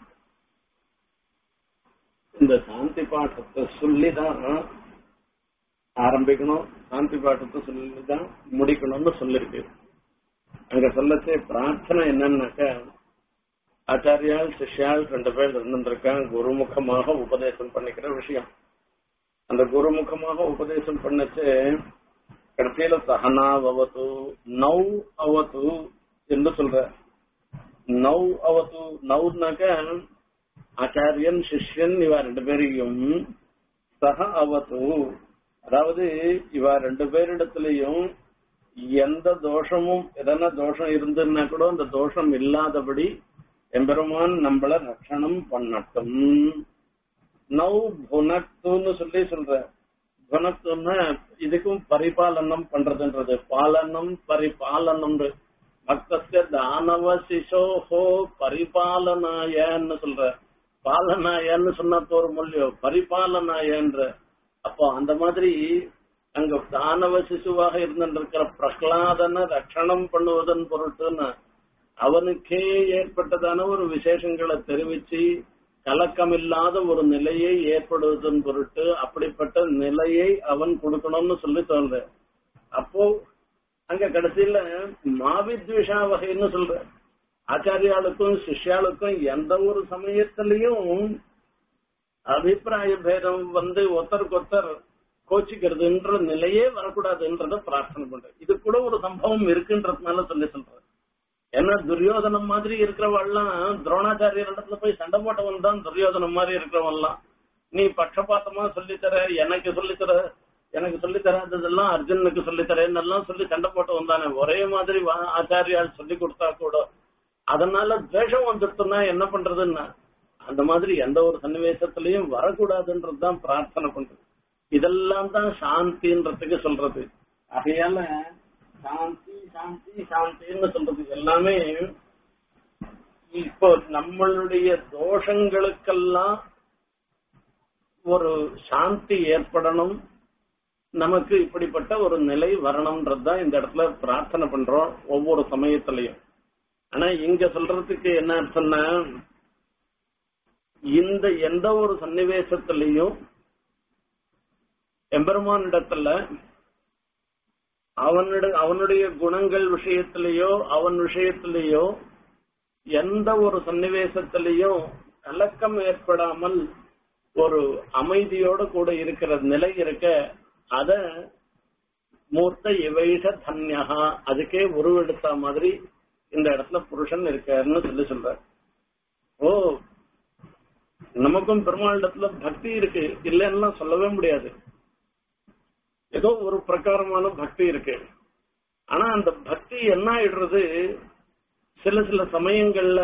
இந்த சாந்தி பாட்டத்தை சொல்லிதான் ஆரம்பிக்கணும் சாந்தி பாட்டத்தை சொல்லிதான் முடிக்கணும்னு சொல்லிருக்கு அங்க சொல்லச்சே பிரார்த்தனை என்னன்னாக்க ஆச்சாரியால் சிஷ்யால் ரெண்டு பேர் இருந்திருக்காங்க குருமுகமாக உபதேசம் பண்ணிக்கிற விஷயம் அந்த குருமுகமாக உபதேசம் பண்ணச்சு கடைசியில சஹனா அவத்து நவ் அவத்து என்று சொல்ற நவ் அவத்து நவ்னாக்க ஆச்சாரியன் சிஷ்யன் இவ ரெண்டு பேரையும் சக அவத்து அதாவது இவ ரெண்டு பேரிடத்திலையும் எந்த தோஷமும் எதனா தோஷம் இருந்துன்னா கூட அந்த தோஷம் இல்லாதபடி எம்பெருமான் நம்மள ரட்சணம் பண்ணட்டும் நவ் புனக்துன்னு சொல்லி சொல்ற புனக்துன்னா இதுக்கும் பரிபாலனம் பண்றதுன்றது பாலனம் பரிபாலனம் பக்தஸ்ய தானவ சிசோஹோ பரிபாலனாயன்னு சொல்ற பாலனாயன்னு சொன்னா தோறு மொழியோ பரிபாலனாயன்ற அப்போ அந்த மாதிரி அங்க தானவ சிசுவாக இருந்திருக்கிற பிரகலாதன ரட்சணம் பண்ணுவதன் பொருட்டுன்னு அவனுக்கே ஏற்பட்டதான ஒரு விசேஷங்களை தெரிவிச்சு கலக்கமில்லாத ஒரு நிலையை ஏற்படுவதன் பொருட்டு அப்படிப்பட்ட நிலையை அவன் கொடுக்கணும்னு சொல்லி தோன்ற அப்போ அங்க கடைசியில மாவித்விஷா வகைன்னு சொல்ற ஆச்சாரியாளுக்கும் சிஷ்யாளுக்கும் எந்த ஒரு சமயத்திலையும் அபிப்பிராய பேதம் வந்து ஒருத்தருக்கு ஒருத்தர் கோச்சிக்கிறதுன்ற நிலையே வரக்கூடாதுன்றத பிரார்த்தனை பண்றேன் இது கூட ஒரு சம்பவம் இருக்குன்றதுனால சொல்லி சொல்றேன் ஏன்னா துரியோதனம் மாதிரி இருக்கிறவெல்லாம் துரோணாச்சாரியர் இடத்துல போய் சண்டை போட்டவன் தான் துரியோதனம் மாதிரி இருக்கிறவன்லாம் நீ பட்சபாத்தமா சொல்லித்தர எனக்கு சொல்லித்தர எனக்கு சொல்லி தராததெல்லாம் அர்ஜுனுக்கு சொல்லி தரேன்னு எல்லாம் சொல்லி சண்டை போட்டவன் தானே ஒரே மாதிரி ஆச்சாரியால் சொல்லி கொடுத்தா கூட அதனால துவேஷம் வந்துட்டுனா என்ன பண்றதுன்னா அந்த மாதிரி எந்த ஒரு சன்னிவேசத்திலையும் வரக்கூடாதுன்றதுதான் பிரார்த்தனை பண்றது இதெல்லாம் தான் சாந்தின்றதுக்கு சொல்றது ஆகையால சாந்தி சாந்தி சாந்தின்னு சொல்றது எல்லாமே இப்போ நம்மளுடைய தோஷங்களுக்கெல்லாம் ஒரு சாந்தி ஏற்படணும் நமக்கு இப்படிப்பட்ட ஒரு நிலை வரணும்ன்றதுதான் இந்த இடத்துல பிரார்த்தனை பண்றோம் ஒவ்வொரு சமயத்திலையும் ஆனா இங்க சொல்றதுக்கு என்ன அர்த்தம்னா இந்த எந்த ஒரு சன்னிவேசத்திலையும் எம்பெருமானிடத்துல அவனிட அவனுடைய குணங்கள் விஷயத்திலேயோ அவன் விஷயத்திலேயோ எந்த ஒரு சன்னிவேசத்திலையும் கலக்கம் ஏற்படாமல் ஒரு அமைதியோட கூட இருக்கிற நிலை இருக்க அத மூர்த்த இவைஷ தன்யகா அதுக்கே உருவெடுத்த மாதிரி இந்த இடத்துல புருஷன் இருக்காருன்னு சொல்லி சொல்ற ஓ நமக்கும் பெருமாளிடத்துல பக்தி இருக்கு இல்லைன்னா சொல்லவே முடியாது ஏதோ ஒரு பிரகாரமான பக்தி இருக்கு ஆனா அந்த பக்தி என்ன ஆயிடுறது சில சில சமயங்கள்ல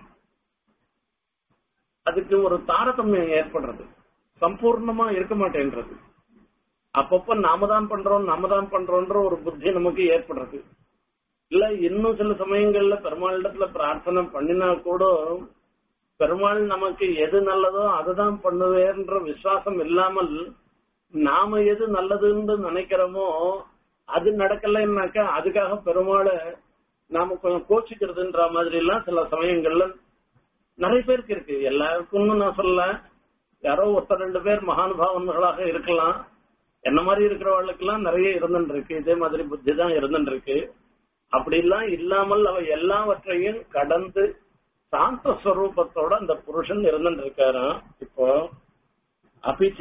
அதுக்கு ஒரு தாரதமியம் ஏற்படுறது சம்பூர்ணமா இருக்க மாட்டேன்றது அப்பப்ப நாம தான் பண்றோம் நாம தான் பண்றோம்ன்ற ஒரு புத்தி நமக்கு ஏற்படுறது இல்ல இன்னும் சில சமயங்கள்ல பெருமாளிடத்துல பிரார்த்தனை பண்ணினா கூட பெருமாள் நமக்கு எது நல்லதோ அதுதான் பண்ணுவேன்ற விசுவாசம் இல்லாமல் நாம எது நல்லதுன்னு நினைக்கிறோமோ அது நடக்கலைன்னாக்கா அதுக்காக பெருமாளை நாம கொஞ்சம் கோச்சிக்கிறதுன்ற மாதிரி எல்லாம் சில சமயங்கள்ல நிறைய பேருக்கு இருக்கு எல்லாருக்கும் நான் சொல்ல யாரோ ஒருத்தர் ரெண்டு பேர் மகானுபாவன்களாக இருக்கலாம் என்ன மாதிரி இருக்கிறவர்களுக்கெல்லாம் நிறைய இருந்துட்டு இருக்கு இதே மாதிரி புத்தி தான் இருந்துட்டு இருக்கு அப்படி எல்லாம் இல்லாமல் அவ எல்லாவற்றையும் கடந்து சாந்த ஸ்வரூபத்தோட அந்த புருஷன் இருந்துட்டு இருக்காராம் இப்போ அபிச்ச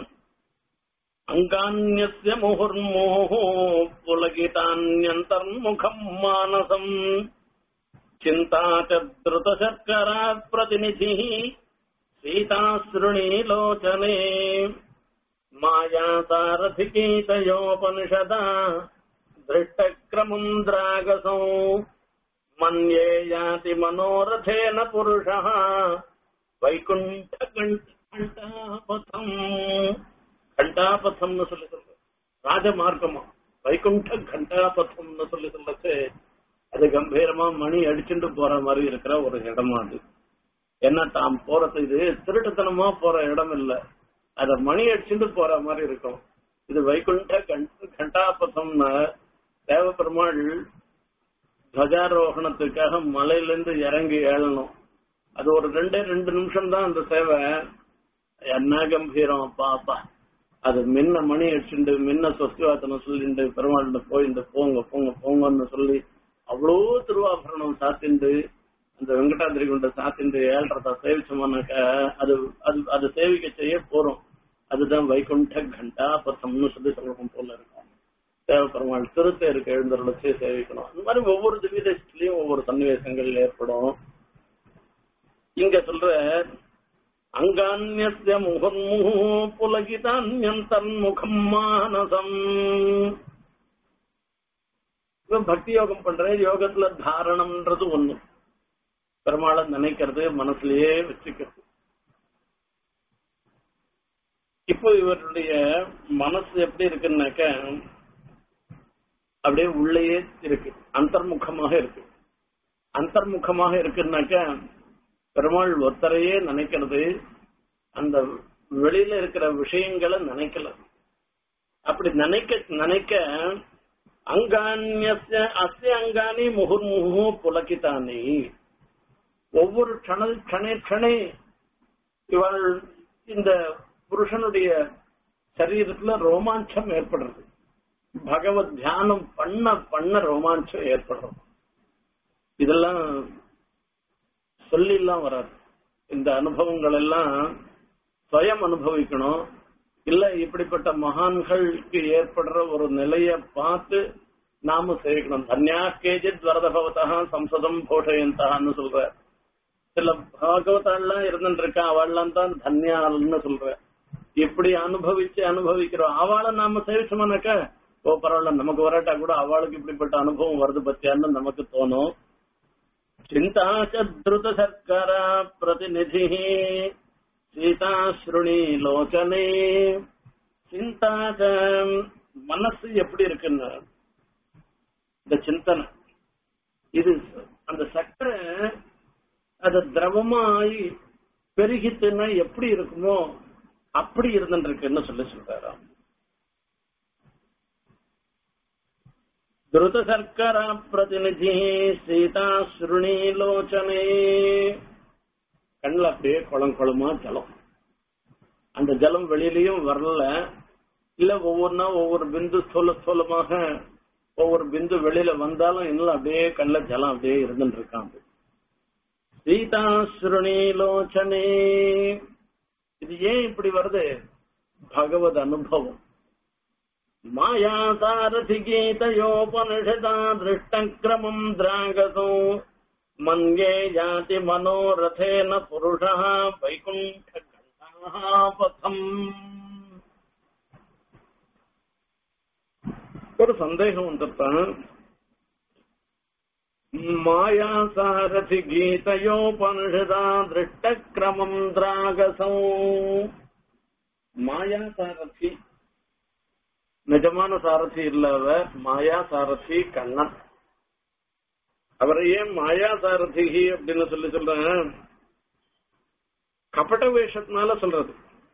அங்கான்யஸ்ய முகுர்மோகோ புலகிதான்யந்தர்முகம் மானசம் चिन्ता च द्रुतशर्करात् प्रतिनिधिः सीतासृणीलोचने मायासारथिकीतयोपनिषदा दृष्टक्रमुम् द्रागसौ मन्ये याति मनोरथेन पुरुषः वैकुण्ठ கண்டாபதம் கண்டாபதம்னு சொல்லி சொல்ற ராஜமார்க்கமா வைகுண்ட கண்டாபதம்னு சொல்லி சொல்லச்சு அது கம்பீரமா மணி அடிச்சுட்டு போற மாதிரி இருக்கிற ஒரு இடமா அது என்ன தாம் போறது இது திருட்டுத்தனமா போற இடம் இல்ல அத மணி அடிச்சுட்டு போற மாதிரி இருக்கும் இது வைகுண்ட கண்ட- கண்டாபதம்னா தேவபெருமாள் துவஜாரோகணத்துக்காக மலையில இருந்து இறங்கி ஏழணும் அது ஒரு ரெண்டே ரெண்டு நிமிஷம் தான் அந்த சேவை என்ன கம்பீரம் அப்பா அப்பா அது மின்ன மணி அடிச்சுண்டு மின்ன சொஸ்திவாத்தனம் சொல்லிண்டு பெருமாள்கிட்ட போயிட்டு போங்க போங்க போங்கன்னு சொல்லி அவ்வளோ திருவாபரணம் சாத்திண்டு அந்த வெங்கடாதிரி கொண்ட சாத்திண்டு ஏழ்றதா சேவிச்சோம்னாக்க அது அது அது சேவிக்க செய்ய போறோம் அதுதான் வைகுண்ட கண்டா பத்தம்னு சொல்லி சொல்றோம் போல இருக்கும் தேவப்பெருமாள் திருத்தேருக்கு எழுந்தருளச்சு சேவிக்கணும் அந்த மாதிரி ஒவ்வொரு திவ்ய தேசத்திலயும் ஒவ்வொரு சன்னிவேசங்கள் ஏற்படும் இங்க சொல்ற அங்கான்யஸ்ய முகன்முகு புலகிதான்யம் தன்முகம் மானசம் இவன் பக்தி யோகம் பண்ற யோகத்துல தாரணம்ன்றது ஒண்ணு பெருமாளை நினைக்கிறது மனசுலயே வச்சுக்கிறது இப்போ இவருடைய மனசு எப்படி இருக்குன்னாக்க அப்படியே உள்ளேயே இருக்கு அந்தர்முகமாக இருக்கு அந்தர்முகமாக இருக்குன்னாக்க பெருமாள் ஒருத்தரையே நினைக்கிறது அந்த வெளியில இருக்கிற விஷயங்களை நினைக்கல அப்படி நினைக்க நினைக்க அங்கான்யஸ்ய அஸ்ய அங்கானி முகுர்முகு புலக்கித்தானி ஒவ்வொரு கண கணே கணே இவள் இந்த புருஷனுடைய சரீரத்துல ரோமாஞ்சம் ஏற்படுறது பகவத் தியானம் பண்ண பண்ண ரோமாஞ்சம் ஏற்படுறது இதெல்லாம் சொல்லிலாம் வராது இந்த அனுபவங்கள் எல்லாம் சுயம் அனுபவிக்கணும் இல்ல இப்படிப்பட்ட மகான்களுக்கு ஏற்படுற ஒரு நிலைய பார்த்து நாம சேவிக்கணும் தன்யா கேஜித் வரத பவதா சம்சதம் போஷயந்தான்னு சொல்ற சில பாகவதாள்லாம் இருந்துட்டு இருக்கா அவள்லாம் தான் தன்யாள்னு சொல்ற இப்படி அனுபவிச்சு அனுபவிக்கிறோம் அவளை நாம சேவிச்சோம்னாக்க ஓ பரவாயில்ல நமக்கு வராட்டா கூட அவளுக்கு இப்படிப்பட்ட அனுபவம் வருது பத்தியான்னு நமக்கு தோணும் चिन्ता च द्रुतशर्करा प्रतिनिधिः சீதாஸ்ருணி லோச்சனே சிந்தா ச மனசு எப்படி இருக்குன்னு இந்த சிந்தனை இது அந்த சக்கரை அது திரவமாயி பெருகித்துன்னா எப்படி இருக்குமோ அப்படி இருந்துட்டு இருக்குன்னு சொல்லி சொல்றாராம் திருதசர்க்கர பிரதிநிதி சீதாஸ்ருணி லோச்சனே கண்ணில் அப்படியே குளம் குளமா ஜலம் அந்த ஜலம் வெளியிலயும் வரல இல்ல ஒவ்வொன்னா ஒவ்வொரு பிந்து ஸ்தூல ஸ்தூலமாக ஒவ்வொரு பிந்து வெளியில வந்தாலும் இன்னும் அப்படியே கண்ணில் ஜலம் அப்படியே இருந்துட்டு இருக்கான் சீதாஸ்ருணி லோச்சனே இது ஏன் இப்படி வருது பகவத் அனுபவம் மாயா சாரதி கீதயோபனிஷதா திருஷ்டக்கிரமம் திராகசோ மன்யே ஜாதி மனோரதேன புருஷா வைகுண்ட பதம் ஒரு சந்தேகம் வந்துட்டான் மாயா சாரதி கீதயோபனிஷதா திருஷ்டக்கிரமம் திராகசோ மாயா சாரதி நிஜமான சாரதி இல்லவ மாயா சாரதி கண்ணன் அவரை ஏன் மாயா சாரதி அப்படின்னு சொல்லி சொல்றேன் கபட வேஷத்தினால சொல்றது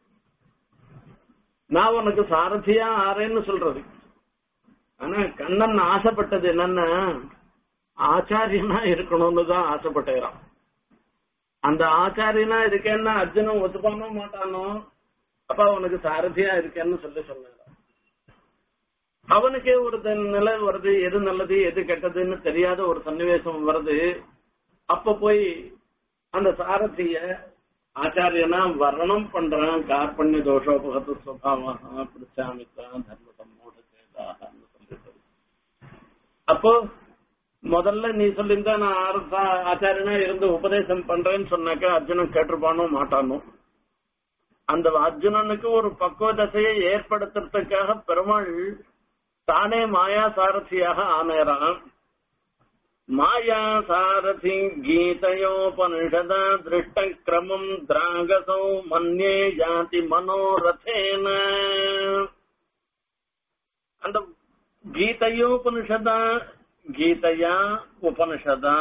நான் உனக்கு சாரதியா ஆறேன்னு சொல்றது ஆனா கண்ணன் ஆசைப்பட்டது என்னன்னா ஆச்சாரியனா இருக்கணும்னு தான் ஆசைப்பட்டேறான் அந்த ஆச்சாரியனா இருக்கேன்னா அர்ஜுனன் ஒத்துப்பானோ மாட்டானோ அப்ப அவனுக்கு சாரதியா இருக்கேன்னு சொல்லி சொன்னார் அவனுக்கே ஒரு த- நிலை வருது எது நல்லது எது கெட்டதுன்னு தெரியாத ஒரு சன்னிவேசம் வருது அப்ப போய் அந்த சாரதிய ஆச்சாரியனா வர்ணம் பண்றான் கார்பண்ய தோஷோபகத்து சுவாவம் பிடிச்சாமித்தான் தர்ம சம்மோட சேதான்னு சொல்லிட்டு அப்போ முதல்ல நீ சொல்லியிருந்தா நான் ஆர- ஆச்சாரியனா இருந்து உபதேசம் பண்றேன்னு சொன்னாக்கா அர்ஜுனன் கேட்டிருப்பானோ மாட்டானோ அந்த அர்ஜுனனுக்கு ஒரு பக்குவ தசையை ஏற்படுத்துறதுக்காக பெருமாள் தானே மாயா சாரதியாக ஆனேறான் மாயா சாரதி கீதையோபனிஷதா திருஷ்டக்கிரமம் திராகசௌ மன்யே ஜாதி மனோரதேன அந்த கீதையோபனிஷதா கீதையா உபனிஷதா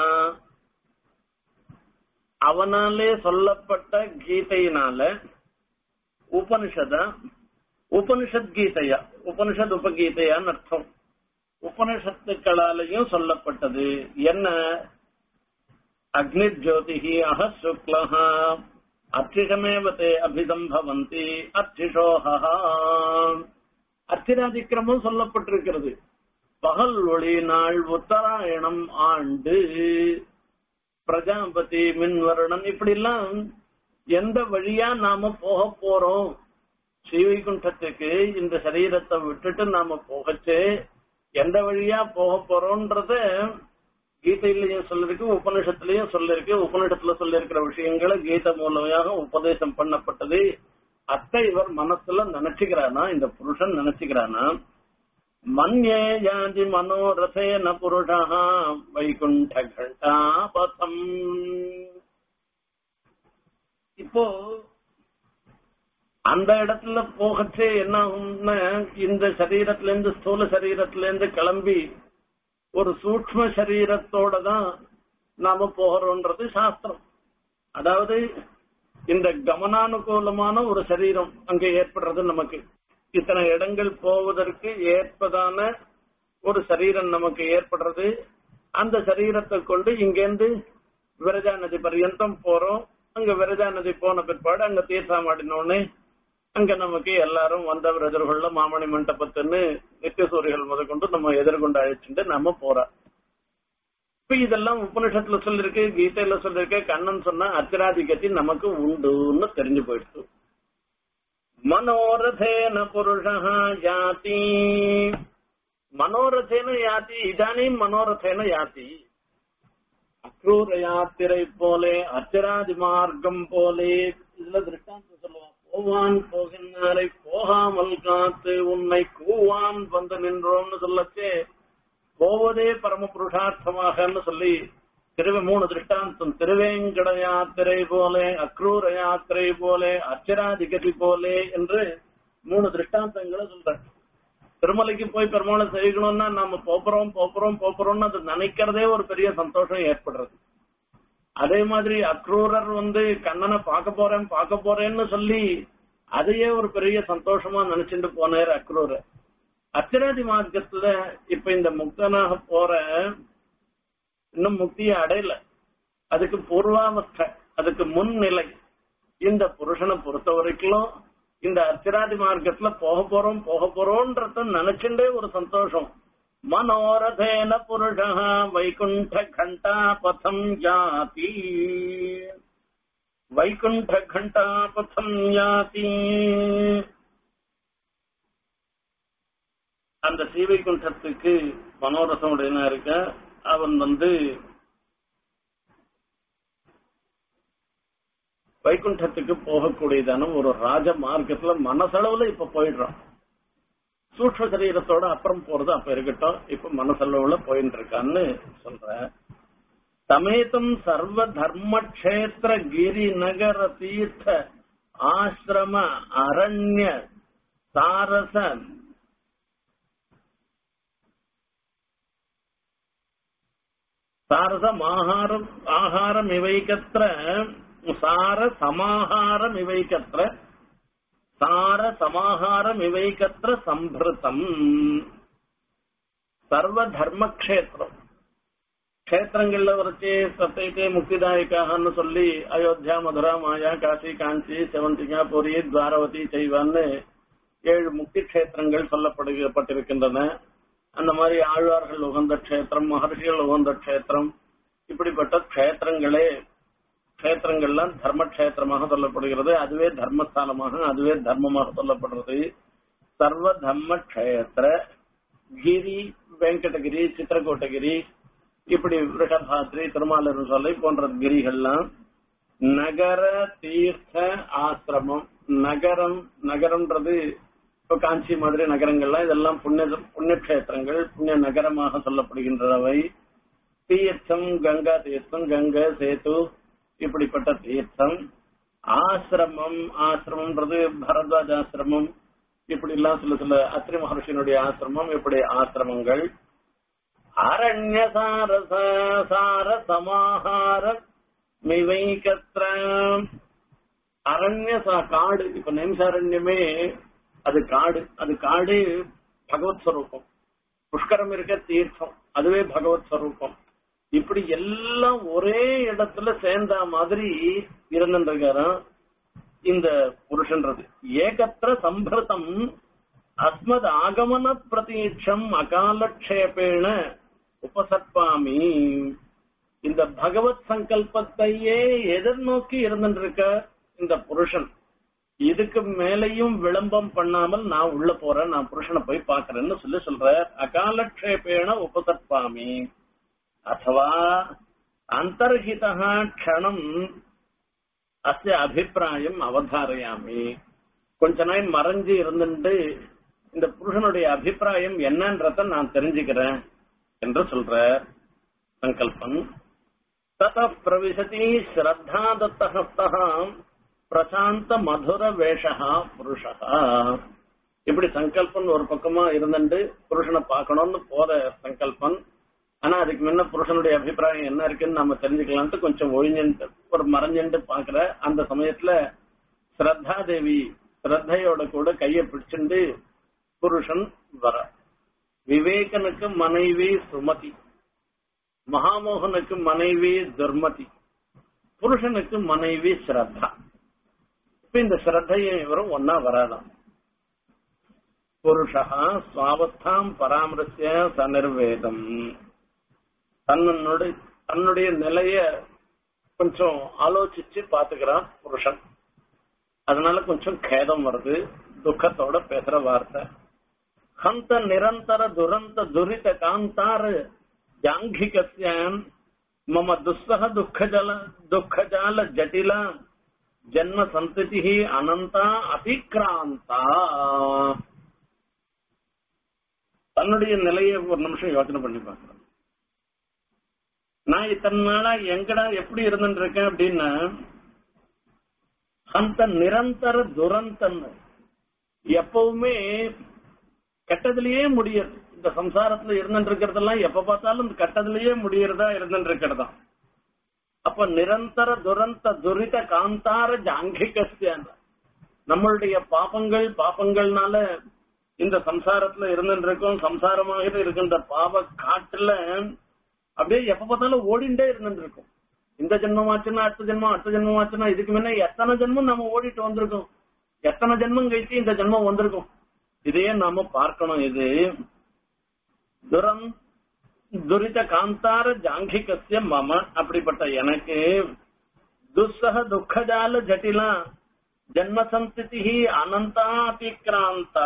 அவனாலே சொல்லப்பட்ட கீதையினால உபனிஷதா உபனிஷத் கீதையா உபனிஷத் உபகீதையான்னு அர்த்தம் உபனிஷத்துக்களாலையும் சொல்லப்பட்டது என்ன அக்னி ஜோதிஹி அஹ சுக்லஹா அர்ச்சிஷமேவதே அபிசம்பவந்தி அர்ச்சிஷோஹா அர்ச்சிராதிக்கிரமும் சொல்லப்பட்டிருக்கிறது பகல் ஒளி நாள் உத்தராயணம் ஆண்டு பிரஜாபதி மின்வருணன் இப்படி எல்லாம் எந்த வழியா நாம போக போறோம் ஸ்ரீவைகுண்டத்துக்கு இந்த சரீரத்தை விட்டுட்டு நாம போகச்சு எந்த வழியா போக போறோம்ன்றத கீதையிலையும் சொல்லிருக்கு உபனிஷத்துலயும் சொல்லிருக்கு உபனிஷத்துல சொல்லிருக்கிற விஷயங்களை கீதை மூலமாக உபதேசம் பண்ணப்பட்டது அத்தை இவர் மனசுல நினைச்சுக்கிறானா இந்த புருஷன் நினைச்சுக்கிறானா மன்யே யாதி மனோரசேன புருஷா வைகுண்ட கண்டாபதம் இப்போ அந்த இடத்துல போகச்சே என்ன ஆகும்னா இந்த சரீரத்துல இருந்து ஸ்தூல சரீரத்துல இருந்து கிளம்பி ஒரு சூக்ம சரீரத்தோட தான் நாம போகிறோன்றது சாஸ்திரம் அதாவது இந்த கமனானுகூலமான ஒரு சரீரம் அங்க ஏற்படுறது நமக்கு இத்தனை இடங்கள் போவதற்கு ஏற்பதான ஒரு சரீரம் நமக்கு ஏற்படுறது அந்த சரீரத்தை கொண்டு இங்கேருந்து விரஜா நதி பர்யந்தம் போறோம் அங்க விரஜா நதி போன பிற்பாடு அங்க தீர்த்தாமாடினோடனே அங்க நமக்கு எல்லாரும் வந்தவர் எதிர்கொள்ள மாமணி மண்டபத்துன்னு நித்திய சூரியர்கள் முதற்கொண்டு நம்ம எதிர்கொண்டு அழைச்சிட்டு நம்ம போறோம் இப்ப இதெல்லாம் உபனிஷத்துல சொல்லிருக்கு கீதையில சொல்லிருக்கு கண்ணன் சொன்னா அத்திராதிகத்தி நமக்கு உண்டுன்னு தெரிஞ்சு போயிடுச்சு மனோரதேன புருஷா யாதி மனோரதேன யாதி இதானீம் மனோரதேன யாதி அக்ரூர யாத்திரை போலே அத்திராதி மார்க்கம் போலே இதுல திருஷ்டாந்தம் சொல்லுவான் போவான் போகின்றாரை போகாமல் காத்து உன்னை கூவான் வந்து நின்றோம்னு சொல்லச்சே போவதே பரம புருஷார்த்தமாகன்னு சொல்லி திருவ மூணு திருஷ்டாந்தம் திருவேங்கட யாத்திரை போலே அக்ரூர யாத்திரை போலே அச்சராதிகதி போலே என்று மூணு திருஷ்டாந்தங்களை சொல்ற திருமலைக்கு போய் பெருமாளை செய்யணும்னா நாம போப்புறோம் போப்புறோம் போப்புறோம்னு அது நினைக்கிறதே ஒரு பெரிய சந்தோஷம் ஏற்படுறது அதே மாதிரி அக்ரூரர் வந்து கண்ணனை பார்க்க போறேன் பார்க்க போறேன்னு சொல்லி அதையே ஒரு பெரிய சந்தோஷமா நினைச்சுட்டு போனார் அக்ரூரர் அச்சராதி மார்க்கத்துல இப்ப இந்த முக்தனாக போற இன்னும் முக்தியை அடையல அதுக்கு பூர்வாவஸ்தை அதுக்கு முன்னிலை இந்த புருஷனை பொறுத்த வரைக்கும் இந்த அர்ச்சராதி மார்க்கத்துல போக போறோம் போக போறோம்ன்றத நினைச்சுட்டே ஒரு சந்தோஷம் மனோரதேன புருஷ வைகுண்ட கண்டா பதம் யாதி வைகுண்ட கண்டா பதம் யாதி அந்த ஸ்ரீவைகுண்டத்துக்கு மனோரசம் உடையனா இருக்க அவன் வந்து வைகுண்டத்துக்கு போகக்கூடியதான ஒரு ராஜ மார்க்கத்துல மனசளவுல இப்ப போயிடுறான் சூக்ம சரீரத்தோட அப்புறம் போறது அப்ப இருக்கட்டும் இப்ப மனசளவுல போயிட்டு இருக்கான்னு சொல்ற சமேதம் சர்வ தர்ம கஷேத்திர கிரி நகர தீர்த்த ஆசிரம அரண்ய சாரச சாரசமாகாரம் ஆகாரம் இவைக்கத்திர சார சமாகாரம் இவைக்கத்திர சார சமாகாரம் இவைக்கத்திர சம்பிருத்தம் சர்வ தர்ம கஷேத்திரம் க்ஷேத்திரங்கள்ல வரைச்சு சத்தைத்தே முக்திதாயக்காகன்னு சொல்லி அயோத்தியா மதுரா மாயா காசி காஞ்சி செவந்திகா புரி துவாரவதி செய்வான்னு ஏழு முக்தி கஷேத்திரங்கள் சொல்லப்பட்டிருக்கின்றன அந்த மாதிரி ஆழ்வார்கள் உகந்த க்ஷேத்திரம் மகர்ஷிகள் உகந்த க்ஷேத்திரம் இப்படிப்பட்ட க்ஷேத்திரங்களே க்ஷேத்திரங்கள்லாம் தர்ம கஷேத்திரமாக சொல்லப்படுகிறது அதுவே தர்மஸ்தானமாக அதுவே தர்மமாக சொல்லப்படுறது சர்வ தர்ம கஷேத்திர கிரி வெங்கடகிரி சித்திரகோட்டகிரி இப்படி ரிஷபாத்ரி திருமாலர் சொல்லி போன்ற கிரிகள்லாம் நகர தீர்த்த ஆசிரமம் நகரம் நகரம்ன்றது இப்போ காஞ்சி மாதிரி நகரங்கள்லாம் இதெல்லாம் புண்ணிய புண்ணிய கஷேத்திரங்கள் புண்ணிய நகரமாக சொல்லப்படுகின்றவை தீர்த்தம் கங்கா தீர்த்தம் கங்கை சேது இப்படிப்பட்ட தீர்த்தம் ஆசிரமம் ஆசிரமம்ன்றது பரத்வாஜ ஆசிரமம் இப்படி எல்லாம் சில சில அத்ரி மகர்ஷியினுடைய ஆசிரமம் இப்படி ஆசிரமங்கள் அரண்ய சார சார சமாஹார மிவைகத்ர அரண்ய சா- காடு இப்ப நைம்சாரண்யமே அது காடு அது காடு பகவத் ஸ்வரூபம் புஷ்கரம் இருக்க தீர்த்தம் அதுவே பகவத் ஸ்வரூபம் இப்படி எல்லாம் ஒரே இடத்துல சேர்ந்த மாதிரி இருந்துருக்காராம் இந்த புருஷன்றது ஏகத்திர சம்பிரதம் அஸ்மத் ஆகமன பிரதீட்சம் அகாலக்ஷேபேன உபசர்ப்பாமி இந்த பகவத் சங்கல்பத்தையே எதிர்நோக்கி இருந்துருக்க இந்த புருஷன் இதுக்கு மேலையும் விளம்பம் பண்ணாமல் நான் உள்ள போறேன் நான் புருஷனை போய் பாக்குறேன்னு சொல்லி சொல்ற அகாலக்ஷேபேன உபசர்ப்பாமி அथवा அந்தர்ஹிதः க்ஷணம் அஸ்ய அபிப்பிராயம் அவதாரயாமி கொஞ்ச நாள் மறைஞ்சு இருந்துட்டு இந்த புருஷனுடைய அபிப்பிராயம் என்னன்றத நான் தெரிஞ்சுக்கிறேன் என்று சொல்ற சங்கல்பம் தத பிரவிசதி ஸ்ரத்தா தத்தஹஸ்தः பிரசாந்த மதுர வேஷா புருஷா இப்படி சங்கல்பம் ஒரு பக்கமா இருந்துட்டு புருஷனை பார்க்கணும்னு போற சங்கல்பம் ஆனா அதுக்கு முன்ன புருஷனுடைய அபிப்பிராயம் என்ன இருக்குன்னு நம்ம தெரிஞ்சுக்கலான்ட்டு கொஞ்சம் ஒழிஞ்சுட்டு ஒரு மறைஞ்சுட்டு பாக்குற அந்த சமயத்துல ஸ்ரத்தா தேவி ஸ்ரத்தையோட கூட கைய பிடிச்சுண்டு புருஷன் வர விவேகனுக்கு மனைவி சுமதி மகாமோகனுக்கு மனைவி துர்மதி புருஷனுக்கு மனைவி ஸ்ரத்தா இப்ப இந்த ஸ்ரத்தையும் இவரும் ஒன்னா வராதாம் புருஷா சுவாவஸ்தாம் பராமரிசிய சநிர்வேதம் தன்னுடைய தன்னுடைய நிலைய கொஞ்சம் ஆலோசிச்சு பாத்துக்கிறான் புருஷன் அதனால கொஞ்சம் கேதம் வருது துக்கத்தோட பேசுற வார்த்தை ஹந்த நிரந்தர துரந்த துரித காந்தார் ஜாங்கிகஸ்யான் மம துஸ்ஸக துக்கஜல துக்கஜால ஜட்டில ஜன்ம சந்ததி அனந்தா அதிக்ராந்தா தன்னுடைய நிலையை ஒரு நிமிஷம் யோசனை பண்ணி பார்க்கிறேன் நான் இத்தனை நாளா எங்கடா எப்படி இருந்துட்டு இருக்கேன் அப்படின்னா அந்த நிரந்தர துரந்தன் எப்பவுமே கெட்டதுலயே முடியாது இந்த சம்சாரத்துல இருந்துட்டு இருக்கிறதெல்லாம் எப்ப பார்த்தாலும் இந்த கெட்டதுலயே முடியறதா இருந்துட்டு இருக்கிறதா அப்ப நிரந்தர துரந்த துரித காந்தார ஜாங்கிகஸ்தியான நம்மளுடைய பாபங்கள் பாபங்கள்னால இந்த சம்சாரத்துல இருந்துட்டு இருக்கோம் சம்சாரமாக இருக்கின்ற பாவ காட்டுல அப்படியே எப்ப பார்த்தாலும் ஓடிண்டே இருந்துட்டு இருக்கும் இந்த ஜென்மம் ஆச்சுன்னா அடுத்த ஜென்மம் அடுத்த ஜென்மம் ஆச்சுன்னா இதுக்கு முன்ன எத்தனை ஜென்மம் நம்ம ஓடிட்டு வந்திருக்கோம் எத்தனை ஜென்மம் கழிச்சு இந்த ஜென்மம் வந்திருக்கும் இதையே நாம பார்க்கணும் இது துரம் துரித காந்தார ஜாங்கிகசிய மம அப்படிப்பட்ட எனக்கு துஸ்ஸக துக்கஜால ஜட்டிலா ஜன்ம சந்ததி அனந்தா அதிக்ராந்தா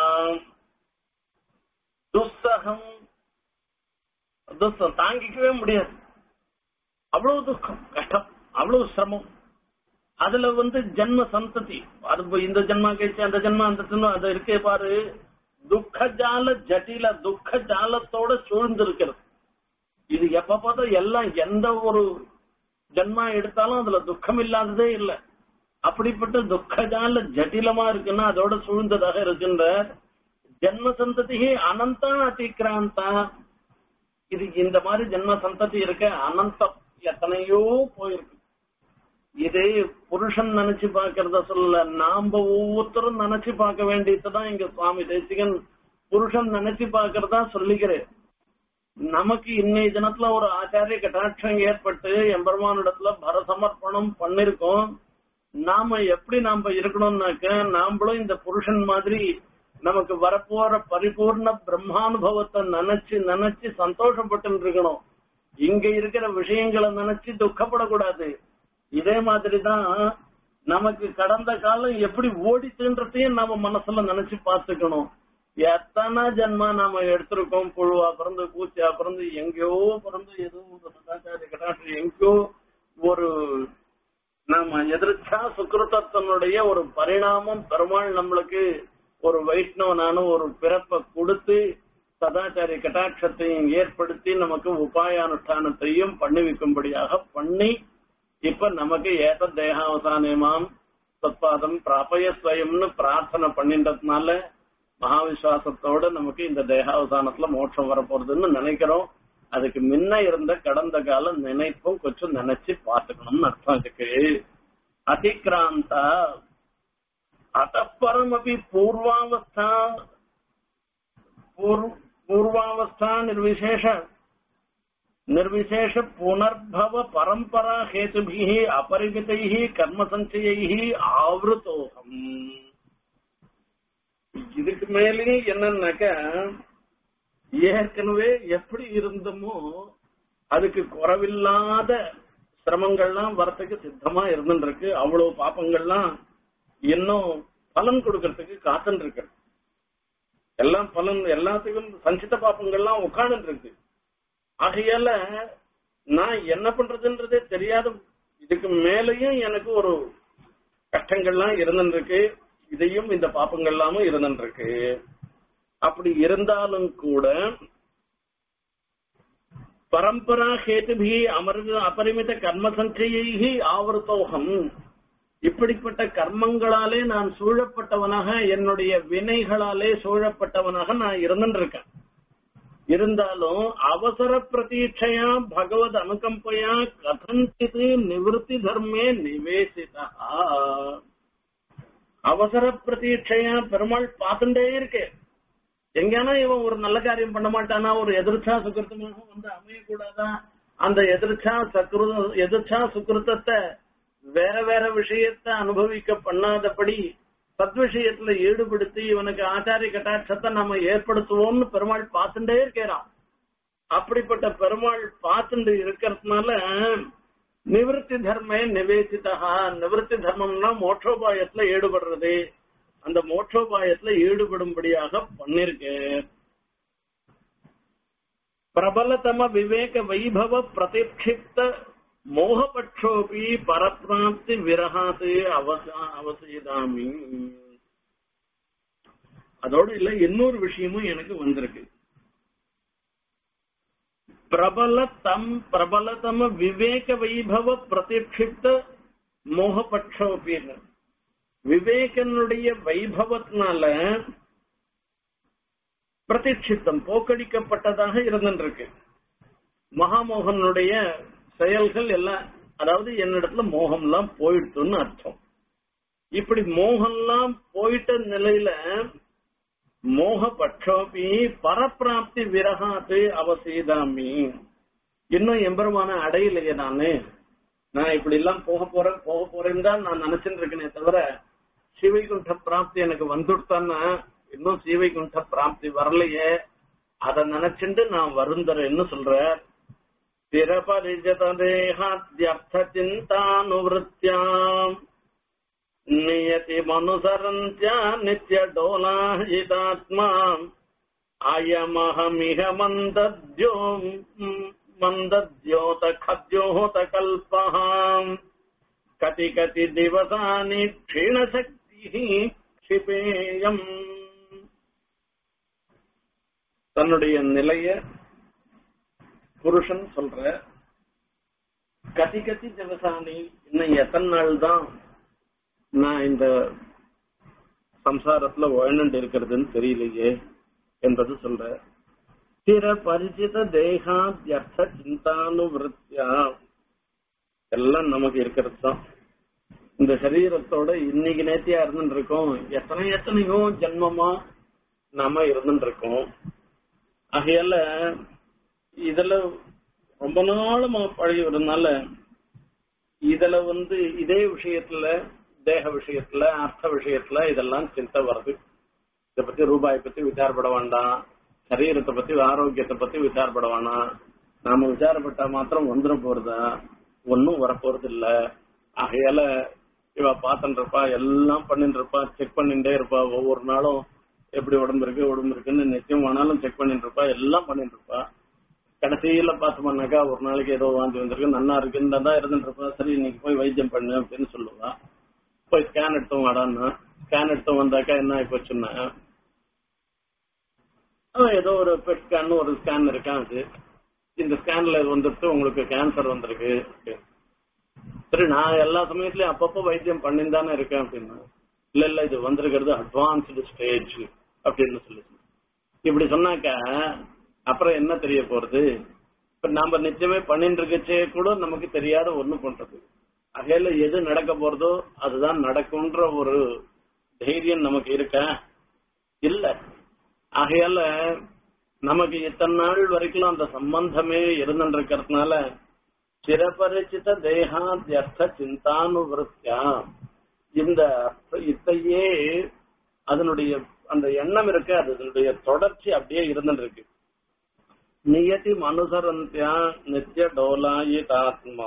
துஸ்ஸகம் துக்கம் தாங்கிக்கவே முடியாது அவ்வளவு துக்கம் கஷ்டம் அவ்வளவு சிரமம் அதுல வந்து ஜென்ம சந்ததி அது இப்ப இந்த ஜென்மா கழிச்சு அந்த ஜென்மா அந்த ஜென்மம் அது இருக்கே பாரு துக்க ஜால ஜட்டில துக்க ஜாலத்தோட சூழ்ந்து இருக்கிறது இது எப்ப பார்த்தா எல்லாம் எந்த ஒரு ஜென்மா எடுத்தாலும் அதுல துக்கம் இல்லாததே இல்லை அப்படிப்பட்ட துக்கஜால ஜட்டிலமா இருக்குன்னா அதோட சூழ்ந்ததாக இருக்கின்ற ஜென்ம சந்ததி அனந்தா அதிக்ராந்தா இது இந்த மாதிரி ஜென்ம சந்ததி இருக்க அனந்தம் எத்தனையோ போயிருக்கு இது புருஷன் நினைச்சு பாக்குறத சொல்ல நாம ஒவ்வொருத்தரும் நினைச்சு பார்க்க வேண்டியதுதான் இங்க சுவாமி தேசிகன் புருஷன் நினைச்சு பாக்குறதா சொல்லிக்கிறேன் நமக்கு இன்னைய தினத்துல ஒரு ஆச்சாரிய கட்டாட்சம் ஏற்பட்டு எம்பெருமானிடத்துல பரசமர்ப்பணம் பண்ணிருக்கோம் நாம எப்படி நாம இருக்கணும்னாக்க நாமளும் இந்த புருஷன் மாதிரி நமக்கு வரப்போற பரிபூர்ண பிரம்மானுபவத்தை நினைச்சு நினைச்சு சந்தோஷப்பட்டு இருக்கணும் இங்க இருக்கிற விஷயங்களை நினைச்சு துக்கப்படக்கூடாது இதே மாதிரிதான் நமக்கு கடந்த காலம் எப்படி ஓடிச்சுன்றதையும் நம்ம மனசுல நினைச்சு பார்த்துக்கணும் எத்தனை ஜென்மா நாம எடுத்திருக்கோம் புழுவா பிறந்து பூச்சியா பிறந்து எங்கேயோ பிறந்து எதுவும் சதாச்சாரிய கடாட்சி எங்கேயோ ஒரு நாம எதிர்ச்சா சுக்கிருத்தத்தினுடைய ஒரு பரிணாமம் பெருமாள் நம்மளுக்கு ஒரு வைஷ்ணவனான ஒரு பிறப்பை கொடுத்து சதாச்சாரிய கட்டாட்சத்தையும் ஏற்படுத்தி நமக்கு உபாயானுஷ்டானத்தையும் பண்ணி வைக்கும்படியாக பண்ணி இப்ப நமக்கு ஏத்த தேகாவசானமாம் தத்பாதம் பிராபய ஸ்வயம்னு பிரார்த்தனை பண்ணின்றதுனால மகாவிஸ்வாசத்தோட நமக்கு இந்த தேகாவசானத்துல மோட்சம் வரப்போறதுன்னு நினைக்கிறோம் அதுக்கு முன்ன இருந்த கடந்த கால நினைப்பும் கொஞ்சம் நினைச்சு பார்த்துக்கணும்னு அர்த்தம் இதுக்கு அதிக்ராந்தா அத்தப்பரமபி பூர்வாவஸ்தா पूर्व- पूर्वावस्था निर्विशेष निर्विशेष पुनर्भव परंपरा हेतुभिः अपरिमितैः कर्म संचयैः ஆவருத்தோகம் இதுக்கு மேலேயும் என்னன்னாக்க ஏற்கனவே எப்படி இருந்தோமோ அதுக்கு குறவில்லாத சிரமங்கள்லாம் வரத்துக்கு சித்தமா இருந்துருக்கு அவ்வளவு பாப்பங்கள்லாம் இன்னும் பலன் கொடுக்கறதுக்கு காத்துன்னு இருக்கு எல்லாம் பலன் எல்லாத்துக்கும் சஞ்சித பாப்பங்கள்லாம் உட்கார்ந்து இருக்கு ஆகையால நான் என்ன பண்றதுன்றதே தெரியாத இதுக்கு மேலேயும் எனக்கு ஒரு கஷ்டங்கள்லாம் இருந்துருக்கு இதையும் இந்த பாப்பங்கள்லாமும் இருந்துருக்கு அப்படி இருந்தாலும் கூட பரம்பரா ஹேதுபி அமர்ந்த அபரிமித கர்ம சஞ்சயை ஆவர்த்தோகம் இப்படிப்பட்ட கர்மங்களாலே நான் சூழப்பட்டவனாக என்னுடைய வினைகளாலே சூழப்பட்டவனாக நான் இருந்துருக்கேன் இருந்தாலும் அவசர பிரதீட்சையா பகவத் அனுகம்பையா கதஞ்சித் நிவர்த்தி தர்மே நிவேசிதா அவசர பிரதீட்சையா பெருமாள் பார்த்துட்டே இருக்கே எங்கேனா இவன் ஒரு நல்ல காரியம் பண்ண மாட்டானா ஒரு எதிர்ச்சா சுக்கிருத்தமாக வந்து அமையக்கூடாதா அந்த எதிர்ச்சா சக்ரு எதிர்ச்சா சுக்கிருத்தத்தை வேற வேற விஷயத்தை அனுபவிக்க பண்ணாதபடி சத் விஷயத்துல ஈடுபடுத்தி இவனுக்கு ஆச்சாரிய கட்டாட்சத்தை நம்ம ஏற்படுத்துவோம்னு பெருமாள் பார்த்துட்டே இருக்கிறான் அப்படிப்பட்ட பெருமாள் பார்த்துட்டு இருக்கிறதுனால நிவர்த்தி தர்மே நிவேசிதா நிவர்த்தி தர்மம்னா மோட்சோபாயத்துல ஈடுபடுறது அந்த மோட்சோபாயத்துல ஈடுபடும்படியாக பண்ணிருக்கேன் பிரபலதம விவேக வைபவ பிரதிக்ஷிப்த மோகபட்சோபி பரப்பிராப்தி விரகாது அவசா அவசியதாமி அதோடு இல்ல இன்னொரு விஷயமும் எனக்கு வந்திருக்கு பிரபல தம் பிரபலதம விவேக வைபவ பிரதிக்ஷிப்த மோகபட்சோபின்னு விவேகனுடைய வைபவத்தினால பிரதிஷ்டித்தம் போக்கடிக்கப்பட்டதாக இருந்துருக்கு மகாமோகனுடைய செயல்கள் எல்லாம் அதாவது என்னிடத்துல மோகம்லாம் போயிடுத்துன்னு அர்த்தம் இப்படி மோகம்லாம் போயிட்ட நிலையில மோக பட்சோபி பரப்பிராப்தி விரகாத்து அவசீதாமி இன்னும் எம்பெருமான அடையிலையே நானு நான் இப்படி எல்லாம் போக போறேன் போக போறேன்னு தான் நான் நினைச்சுட்டு இருக்கேனே தவிர சிவைகுண்ட பிராப்தி எனக்கு வந்துடுத்தான்னா இன்னும் சீவைகுண்ட பிராப்தி வரலையே அத நினைச்சுட்டு நான் வருந்துறேன்னு சொல்ற திரபரிஜத தேகாத்யர்த்த சிந்தானுவருத்தியாம் நியதி மனுசரந்தியா நித்ய டோலாஹிதாத்மா அயமஹமிக மந்தத்யோ மந்தத்யோத கத்யோத கல்பஹாம் கதி கதி திவசானி க்ஷீணசக்தி க்ஷிபேயம் தன்னுடைய நிலைய புருஷன் சொல்ற கதி கதி திவசானி இன்னும் எத்தனை நாள் தான் நான் இந்த சம்சாரத்துல வாழ்ந்துட்டு இருக்கிறதுன்னு தெரியலையே என்பது சொல்ற திர பரிச்சித தேகாத்யர்த்த சிந்தானுவிருத்தியா எல்லாம் நமக்கு இருக்கிறது தான் இந்த சரீரத்தோட இன்னைக்கு நேத்தியா இருந்துட்டு இருக்கோம் எத்தனை எத்தனையோ ஜென்மமா நாம இருந்துட்டு இருக்கோம் ஆகையால இதுல ரொம்ப நாளும் பழகி வரனால இதுல வந்து இதே விஷயத்துல தேக விஷயத்துல அர்த்த விஷயத்துல இதெல்லாம் சிந்தை வருது இத பத்தி ரூபாய் பத்தி விசாரப்பட வேண்டாம் சரீரத்தை பத்தி ஆரோக்கியத்தை பத்தி விசாரப்பட வேணாம் நாம விசாரப்பட்டா மாத்திரம் வந்துட போறதா ஒன்னும் வரப்போறது இல்ல ஆகையால இவ பாத்துட்டு இருப்பா எல்லாம் பண்ணிட்டு இருப்பா செக் பண்ணிட்டே இருப்பா ஒவ்வொரு நாளும் எப்படி உடம்பு இருக்கு உடம்பு இருக்குன்னு நிச்சயம் ஆனாலும் செக் பண்ணிட்டு இருப்பா எல்லாம் பண்ணிட்டு இருப்பா கடைசியில பார்த்தோம்னாக்கா ஒரு நாளைக்கு ஏதோ வாந்தி வந்திருக்கு நல்லா இருக்குன்னு தான் இருந்துட்டு இருப்பா சரி இன்னைக்கு போய் வைத்தியம் பண்ணு அப்படின்னு சொல்லுவா போய் ஸ்கேன் எடுத்தோம் வாடான்னா ஸ்கேன் எடுத்தோம் வந்தாக்கா என்ன ஆகி போச்சுன்னா அவன் ஏதோ ஒரு பெட் ஸ்கேன் ஒரு ஸ்கேன் இருக்கான் அது இந்த ஸ்கேன்ல வந்துட்டு உங்களுக்கு கேன்சர் வந்திருக்கு அப்படின்னு. சரி நான் எல்லா சமயத்துலயும் அப்பப்போ வைத்தியம் பண்ணின்னு இருக்கேன் அப்படின்னா இல்ல இல்ல இது வந்திருக்கிறது அட்வான்ஸ்டு ஸ்டேஜ் அப்படின்னு சொல்லி இப்படி சொன்னாக்க அப்புறம் என்ன தெரிய போறது இப்ப நாம நிச்சயமே பண்ணிட்டு இருக்கச்சே கூட நமக்கு தெரியாத ஒண்ணு பண்றது அகையில எது நடக்க போறதோ அதுதான் நடக்கும்ன்ற ஒரு தைரியம் நமக்கு இருக்கா இல்ல ஆகையால நமக்கு இத்தனை நாள் வரைக்கும் அந்த சம்பந்தமே இருந்துட்டு இருக்கிறதுனால சிறபரிச்சித தேகாத்யர்த்த சிந்தானுவருத்தியா இந்த அர்த்த- இத்தையே அதனுடைய அந்த எண்ணம் இருக்கு அது அதனுடைய தொடர்ச்சி அப்படியே இருந்துட்டு இருக்கு நியதி மனுசரந்தியா நித்திய டோலாயிதாத்மா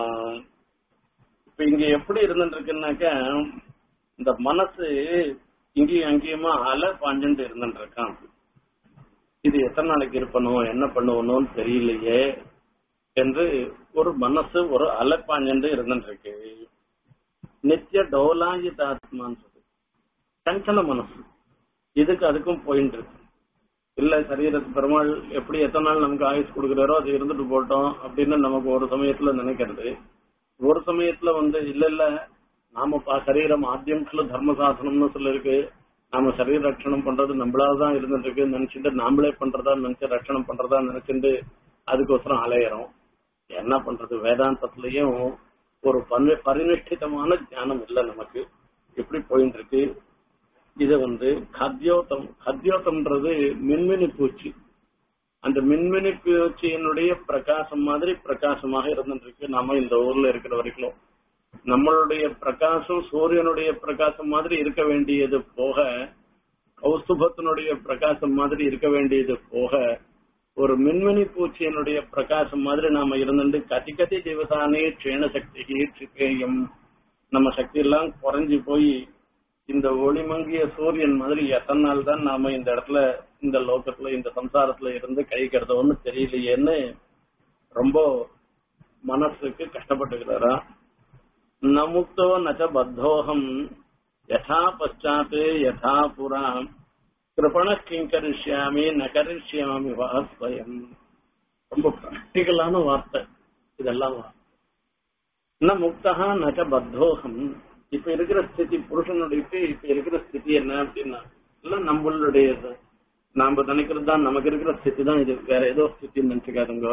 இப்ப இங்க எப்படி இருந்துட்டு இருக்குன்னாக்க இந்த மனசு இங்கேயும் அங்கேயுமா அலை பாஞ்சுட்டு இருந்துட்டு இருக்கான் இது எத்தனை நாளைக்கு இருப்பணும் என்ன பண்ணுவணும்னு தெரியலையே என்று ஒரு மனசு ஒரு அலைப்பாஞ்சண்டு இருந்துட்டு இருக்கு நித்திய டோலாயிதாத்மான்னு சொல்லு சஞ்சல மனசு இதுக்கு அதுக்கும் போயிட்டு இருக்கு இல்ல சரீரத்து பெருமாள் எப்படி எத்தனை நாள் நமக்கு ஆயுஸ் கொடுக்குறாரோ அது இருந்துட்டு போட்டோம் அப்படின்னு நமக்கு ஒரு சமயத்துல நினைக்கிறது ஒரு சமயத்துல வந்து இல்ல இல்ல நாம பா- சரீரம் ஆத்தியம்ல தர்ம சாசனம்னு சொல்லிருக்கு நாம சரீர ரட்சணம் பண்றது நம்மளாலதான் இருந்துட்டு இருக்கு நினைச்சிட்டு நாமளே பண்றதா நினைச்சு ரட்சணம் பண்றதா நினைச்சிட்டு அதுக்கோசரம் அலையறோம் என்ன பண்றது வேதாந்தத்திலயும் ஒரு பரி- பரிநிஷ்டிதமான ஞானம் இல்ல நமக்கு எப்படி போயிட்டு இருக்கு இது வந்து கத்யோத்தம் கத்யோத்தம்ன்றது மின்மினி பூச்சி அந்த மின்மினி பூச்சியினுடைய பிரகாசம் மாதிரி பிரகாசமாக இருந்துட்டு இருக்கு நாம இந்த ஊர்ல இருக்கிற வரைக்கும் நம்மளுடைய பிரகாசம் சூரியனுடைய பிரகாசம் மாதிரி இருக்க வேண்டியது போக கௌஸ்துபத்தினுடைய பிரகாசம் மாதிரி இருக்க வேண்டியது போக ஒரு மின்மினி பூச்சியினுடைய பிரகாசம் மாதிரி நாம இருந்துட்டு கதி கதி திவசானே க்ஷீண சக்தி க்ஷிபேயம் நம்ம சக்தி எல்லாம் குறைஞ்சு போய் இந்த ஒளிமங்கிய சூரியன் மாதிரி எத்தனை நாள் தான் நாம இந்த இடத்துல இந்த லோகத்துல இந்த சம்சாரத்துல இருந்து கழிக்கிறதோன்னு தெரியலையேன்னு ரொம்ப மனசுக்கு கஷ்டப்பட்டுக்கிறாரா நமுக்தோ நச்ச பத்தோகம் யதா பశ్చాத் யதா புரா கிருபண கிங்கரிஷ்யாமி நகரிஷ்யாமி வா ஸ்வயம் ரொம்ப பிராக்டிக்கலான வார்த்தை இதெல்லாம் வார்த்தை ந முக்தா நச்ச பத்தோகம் இப்ப இருக்கிற ஸ்திதி புருஷனுடைய இப்ப இருக்கிற ஸ்திதி என்ன அப்படின்னா எல்லாம் நம்மளுடையது நாம நினைக்கிறது தான் நமக்கு இருக்கிற ஸ்திதி தான் இது வேற ஏதோ ஸ்திதின்னு நினைச்சுக்காதுங்க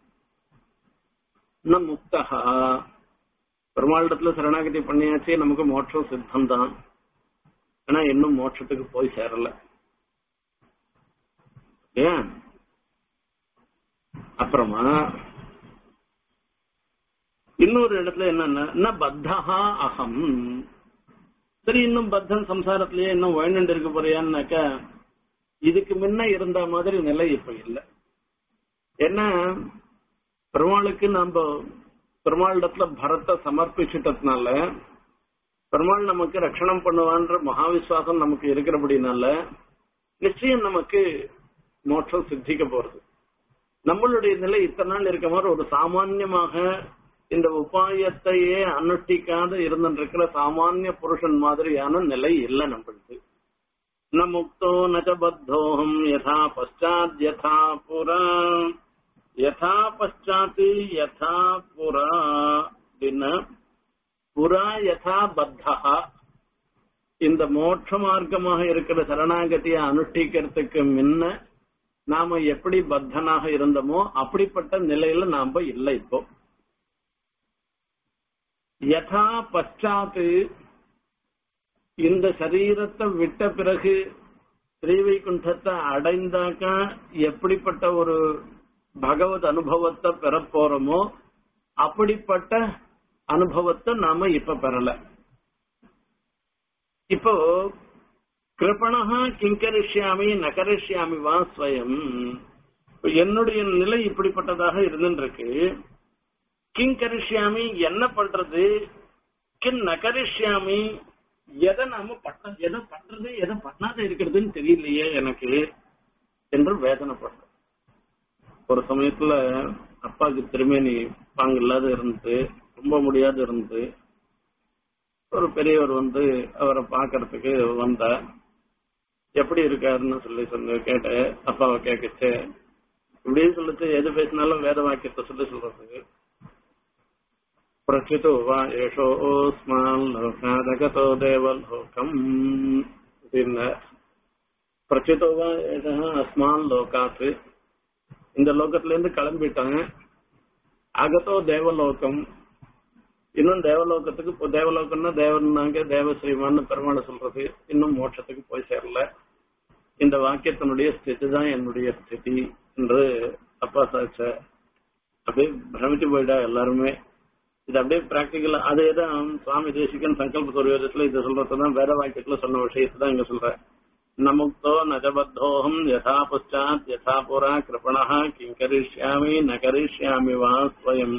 ந முக்தா பெருமாளிடத்துல சரணாகதி பண்ணியாச்சு நமக்கு மோட்சம் சித்தம் தான் ஆனா இன்னும் மோட்சத்துக்கு போய் சேரல ஏன் அப்புறமா இன்னொரு இடத்துல என்னன்னா ந பத்தஹா அகம் சரி இன்னும் பத்தன் சம்சாரத்திலேயே இன்னும் வாழ்ந்துட்டு இருக்க போறியான்னாக்க இதுக்கு முன்ன இருந்த மாதிரி நிலை இப்ப இல்ல ஏன்னா பெருமாளுக்கு நம்ம பெருமாளிடத்துல பரத்தை சமர்ப்பிச்சிட்டதுனால பெருமாள் நமக்கு ரட்சணம் பண்ணுவான்ற மகாவிஸ்வாசம் நமக்கு இருக்கிறபடினால நிச்சயம் நமக்கு மோட்சம் சித்திக்க போறது நம்மளுடைய நிலை இத்தனை நாள் இருக்க மாதிரி ஒரு சாமான்யமாக இந்த உபாயத்தையே அனுஷ்டிக்காத இருந்திருக்கிற சாமானிய புருஷன் மாதிரியான நிலை இல்லை நம்மளுக்கு ந முக்தோ நச்ச பத்தோகம் யதா பశ్చాத் யதா புரா யதா பశ్చాத் யதா புரா அப்படின்னா புரா யதா பத்தஹா இந்த மோட்ச மார்க்கமாக இருக்கிற சரணாகதியை அனுஷ்டிக்கிறதுக்கு முன்ன நாம எப்படி பத்தனாக இருந்தோமோ அப்படிப்பட்ட நிலையில நாம இல்லை இப்போ யதா பశ్చాத் இந்த சரீரத்தை விட்ட பிறகு ஸ்ரீவைகுண்டத்தை அடைந்தாக்கா எப்படிப்பட்ட ஒரு பகவத் அனுபவத்தை பெற போறோமோ அப்படிப்பட்ட அனுபவத்தை நாம இப்ப பெறல இப்போ கிருபணா கிங்கரிஷ்யாமி நகரிஷ்யாமி வா ஸ்வயம் இப்ப என்னுடைய நிலை இப்படிப்பட்டதாக இருந்துருக்கு கிங் கரிஷ்யாமி என்ன பண்றது கின் நகரிஷ்யாமி எதை நாம பண்ண எதை பண்றது எதை பண்ணாத இருக்கிறதுன்னு தெரியலையே எனக்கு என்று வேதனைப்படுறேன் ஒரு சமயத்துல அப்பாவுக்கு திருமேனி பாங்க இல்லாத இருந்து ரொம்ப முடியாது இருந்து ஒரு பெரியவர் வந்து அவரை பார்க்கறதுக்கு வந்தார் எப்படி இருக்காருன்னு சொல்லி சொன்ன கேட்டேன் அப்பாவை கேட்கச்சு இப்படியே சொல்லிட்டு எது பேசினாலும் வேத வாக்கியத்தை சொல்லி சொல்றதுக்கு பிரச்சிதோ வா ஏஷோஸ்மான் லோகாதகதோ தேவலோகம் அப்படின்னு பிரச்சிதோ வா ஏஷா அஸ்மான் லோகாத்து இந்த லோகத்துல இருந்து கிளம்பிட்டாங்க அகத்தோ தேவலோகம் இன்னும் தேவலோகத்துக்கு இப்போ தேவலோகம்னா தேவனாங்க தேவஸ்ரீமான்னு பெருமாளை சொல்றது இன்னும் மோட்சத்துக்கு போய் சேரல இந்த வாக்கியத்தினுடைய ஸ்திதி தான் என்னுடைய ஸ்திதி என்று அப்பா சாச்ச அப்படியே பிரமிச்சு போயிட்டா எல்லாருமே இது அப்படியே பிராக்டிக்கலா அதே தான் சுவாமி தேசிகன் சங்கல்ப சூரியத்துல இது சொல்றதுதான் வேற வாக்கியத்துல சொன்ன விஷயத்தை தான் இங்க சொல்றேன் நமுக்தோ நஜபத்தோகம் யதா பశ్చాத் யதா புரா கிருபணः கிம் கரிஷ்யாமி ந கரிஷ்யாமி வா ஸ்வயம்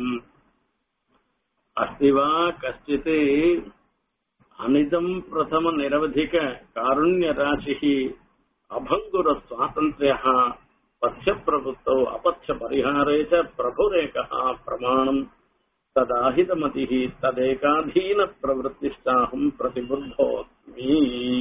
अस्ति वा कश्चित् अनिदम् प्रथम निरवधिक कारुण्यराशिः अभङ्गुर स्वातन्त्र्यः पथ्यप्रवृत्तौ अपथ्यपरिहारे च प्रभुरेकः प्रमाणम् तदाहितमतिः तदेकाधीनप्रवृत्तिश्चाहम् प्रतिबुद्धोऽस्मि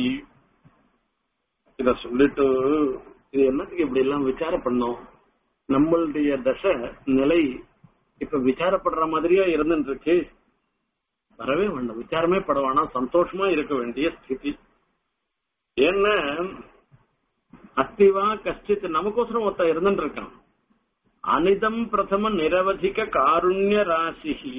இத சொல்லிட்டு இது என்னத்துக்கு இப்படி எல்லாம் விசாரம் பண்ணோம் நம்மளுடைய தசை நிலை இப்ப விசாரப்படுற மாதிரியா இருந்துட்டு இருக்கு வரவே வேண்டாம் விசாரமே படவானா சந்தோஷமா இருக்க வேண்டிய ஸ்திதி ஏன்னா அஸ்திவா கஷ்டித் நமக்கோசரம் ஒருத்த இருந்துட்டு இருக்கான் அனிதம் பிரதம நிரவதிக காருண்ய ராசிகி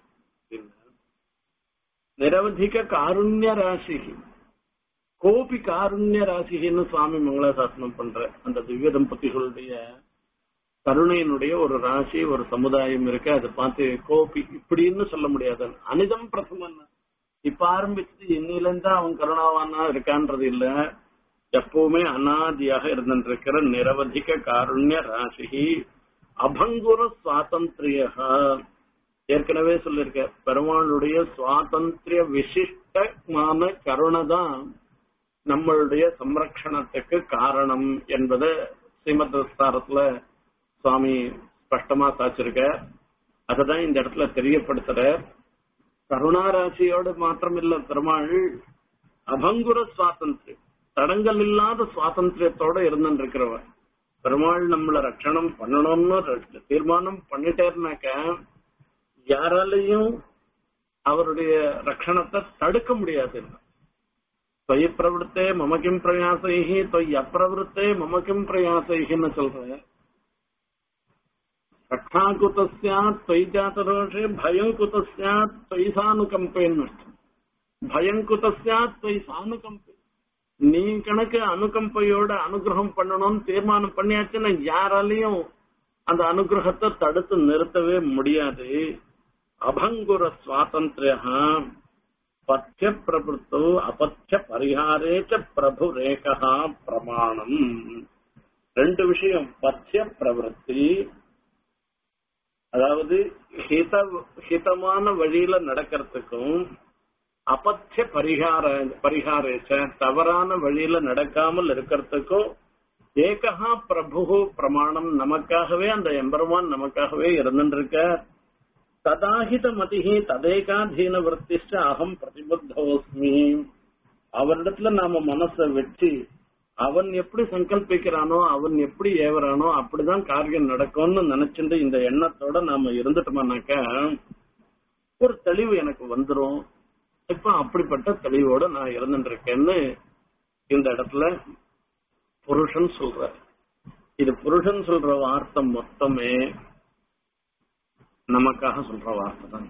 நிரவதிக காருண்ய ராசிகி கோபி காருண்ய ராசிகின்னு சுவாமி மங்களாசாசனம் பண்ற அந்த திவ்ய தம்பதிகளுடைய கருணையினுடைய ஒரு ராசி ஒரு சமுதாயம் இருக்கு அதை பார்த்து கோபி இப்படின்னு சொல்ல முடியாது அனிதம் பிரசமன் இப்ப ஆரம்பிச்சது இன்னில இருந்தா அவன் கருணாவானா இருக்கான்றது இல்ல எப்பவுமே அனாதியாக இருந்திருக்கிற நிரவதிக காருண்ய ராசி அபங்குர சுவாதந்திரிய ஏற்கனவே சொல்லிருக்க பெருமாளுடைய சுவாதந்திரிய விசிஷ்டமான கருணை தான் நம்மளுடைய சம்ரக்ஷணத்துக்கு காரணம் என்பதை ஸ்ரீமத் விஸ்தாரத்துல சுவாமி ஸ்பஷ்டமா சாச்சிருக்க அததான் இந்த இடத்துல தெரியப்படுத்துற கருணாராசியோடு மாத்திரம் இல்ல பெருமாள் அபங்குர சுவாதந்திரம் தடங்கள் இல்லாத சுவாதந்திரத்தோட இருந்துருக்கிறவன் பெருமாள் நம்மள ரட்சணம் பண்ணணும்னு தீர்மானம் பண்ணிட்டேர்னாக்க யாராலையும் அவருடைய ரட்சணத்தை தடுக்க முடியாது தொய் பிரவருத்தே மமக்கிம் பிரயாசைகி தொய் அப்பிரவருத்தே மமக்கிம் பிரயாசைகின்னு சொல்றேன் रक्षा कुत स्यात् त्वयि जातरोषे भयं कुत स्यात् त्वयि सानुकम्पेन பயம் குத ஸ்யாத் தொய் சானுகம்பை நீ கணக்கு அனுகம்பையோட அனுகிரகம் பண்ணணும்னு தீர்மானம் பண்ணியாச்சுன்னா யாராலையும் அந்த அனுகிரகத்தை தடுத்து நிறுத்தவே முடியாது அபங்குர சுவாதந்திரிய பத்திய பிரபுத்தோ அபத்திய பரிகாரே பிரபு ரேகா பிரமாணம் ரெண்டு விஷயம் பத்திய பிரவருத்தி அதாவது ஹித ஹிதமான வழியில நடக்கிறதுக்கும் அபத்திய பரிகார பரிகாரேச்ச தவறான வழியில நடக்காமல் இருக்கிறதுக்கும் ஏகா பிரபு பிரமாணம் நமக்காகவே அந்த எம்பெருமான் நமக்காகவே இருந்துருக்க ததாஹித மதிஹி ததேகாதீன விற்பிஷ்ட அகம் பிரதிபத்தோஸ்மி அவரிடத்துல நாம மனசை வச்சு அவன் எப்படி சங்கல்பிக்கிறானோ அவன் எப்படி ஏவறானோ அப்படிதான் காரியம் நடக்கும்னு நினைச்சுட்டு இந்த எண்ணத்தோட நாம இருந்துட்டோம்னாக்க ஒரு தெளிவு எனக்கு வந்துரும் இப்ப அப்படிப்பட்ட தெளிவோட நான் இருந்துட்டு இருக்கேன்னு இந்த இடத்துல புருஷன் சொல்ற இது புருஷன் சொல்ற வார்த்தை மொத்தமே நமக்காக சொல்ற வார்த்தை தான்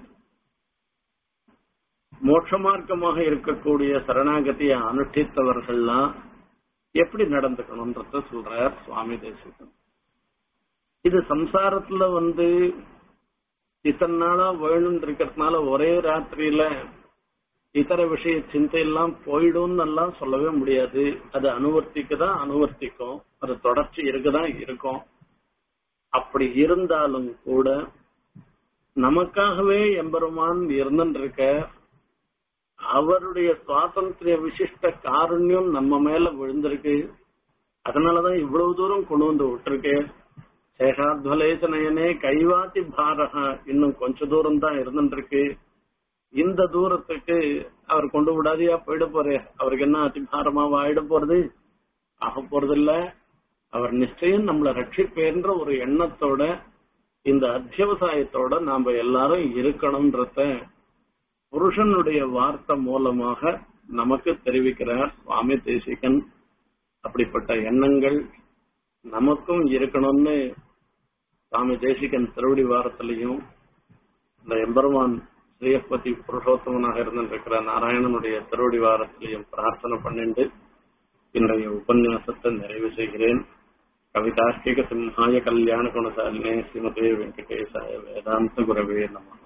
மோட்ச மார்க்கமாக இருக்கக்கூடிய சரணாகதியை அனுஷ்டித்தவர்கள்லாம் எப்படி நடந்துக்கணும்ன்றத சொல்றார் சுவாமி தேசிகன் இது சம்சாரத்துல வந்து இத்தனை நாளா வேணும்னு இருக்கிறதுனால ஒரே ராத்திரியில இதர விஷய சிந்தை எல்லாம் போயிடும்னு எல்லாம் சொல்லவே முடியாது அது அனுவர்த்திக்கு தான் அனுவர்த்திக்கும் அது தொடர்ச்சி இருக்குதான் இருக்கும் அப்படி இருந்தாலும் கூட நமக்காகவே எம்பெருமான் இருந்துருக்க அவருடைய சுவாதந்திரிய விசிஷ்ட காருண்யம் நம்ம மேல விழுந்திருக்கு அதனாலதான் இவ்வளவு தூரம் கொண்டு வந்து விட்டுருக்கு சேஷாத்வலேச நயனே கைவாத்தி பாரகா இன்னும் கொஞ்ச தூரம் தான் இருந்துருக்கு இந்த தூரத்துக்கு அவர் கொண்டு விடாதியா போயிட போறே அவருக்கு என்ன அதிபாரமாவா ஆயிட போறது ஆக போறதில்ல அவர் நிச்சயம் நம்மளை ரட்சிப்பேன்ற ஒரு எண்ணத்தோட இந்த அத்தியவசாயத்தோட நாம எல்லாரும் இருக்கணும்ன்றத புருஷனுடைய வார்த்தை மூலமாக நமக்கு தெரிவிக்கிறார் சுவாமி தேசிகன் அப்படிப்பட்ட எண்ணங்கள் நமக்கும் இருக்கணும்னு சுவாமி தேசிகன் திருவடி வாரத்திலையும் இந்த எம்பெருமான் ஸ்ரீயப்பதி புருஷோத்தமனாக இருந்திருக்கிற நாராயணனுடைய திருவடி வாரத்திலையும் பிரார்த்தனை பண்ணிட்டு இன்றைய உபன்யாசத்தை நிறைவு செய்கிறேன் கவிதாஷ்டிக சிம்ஹாய கல்யாண குணசாலினே ஸ்ரீமதே வெங்கடேசாய வேதாந்த குரவே நம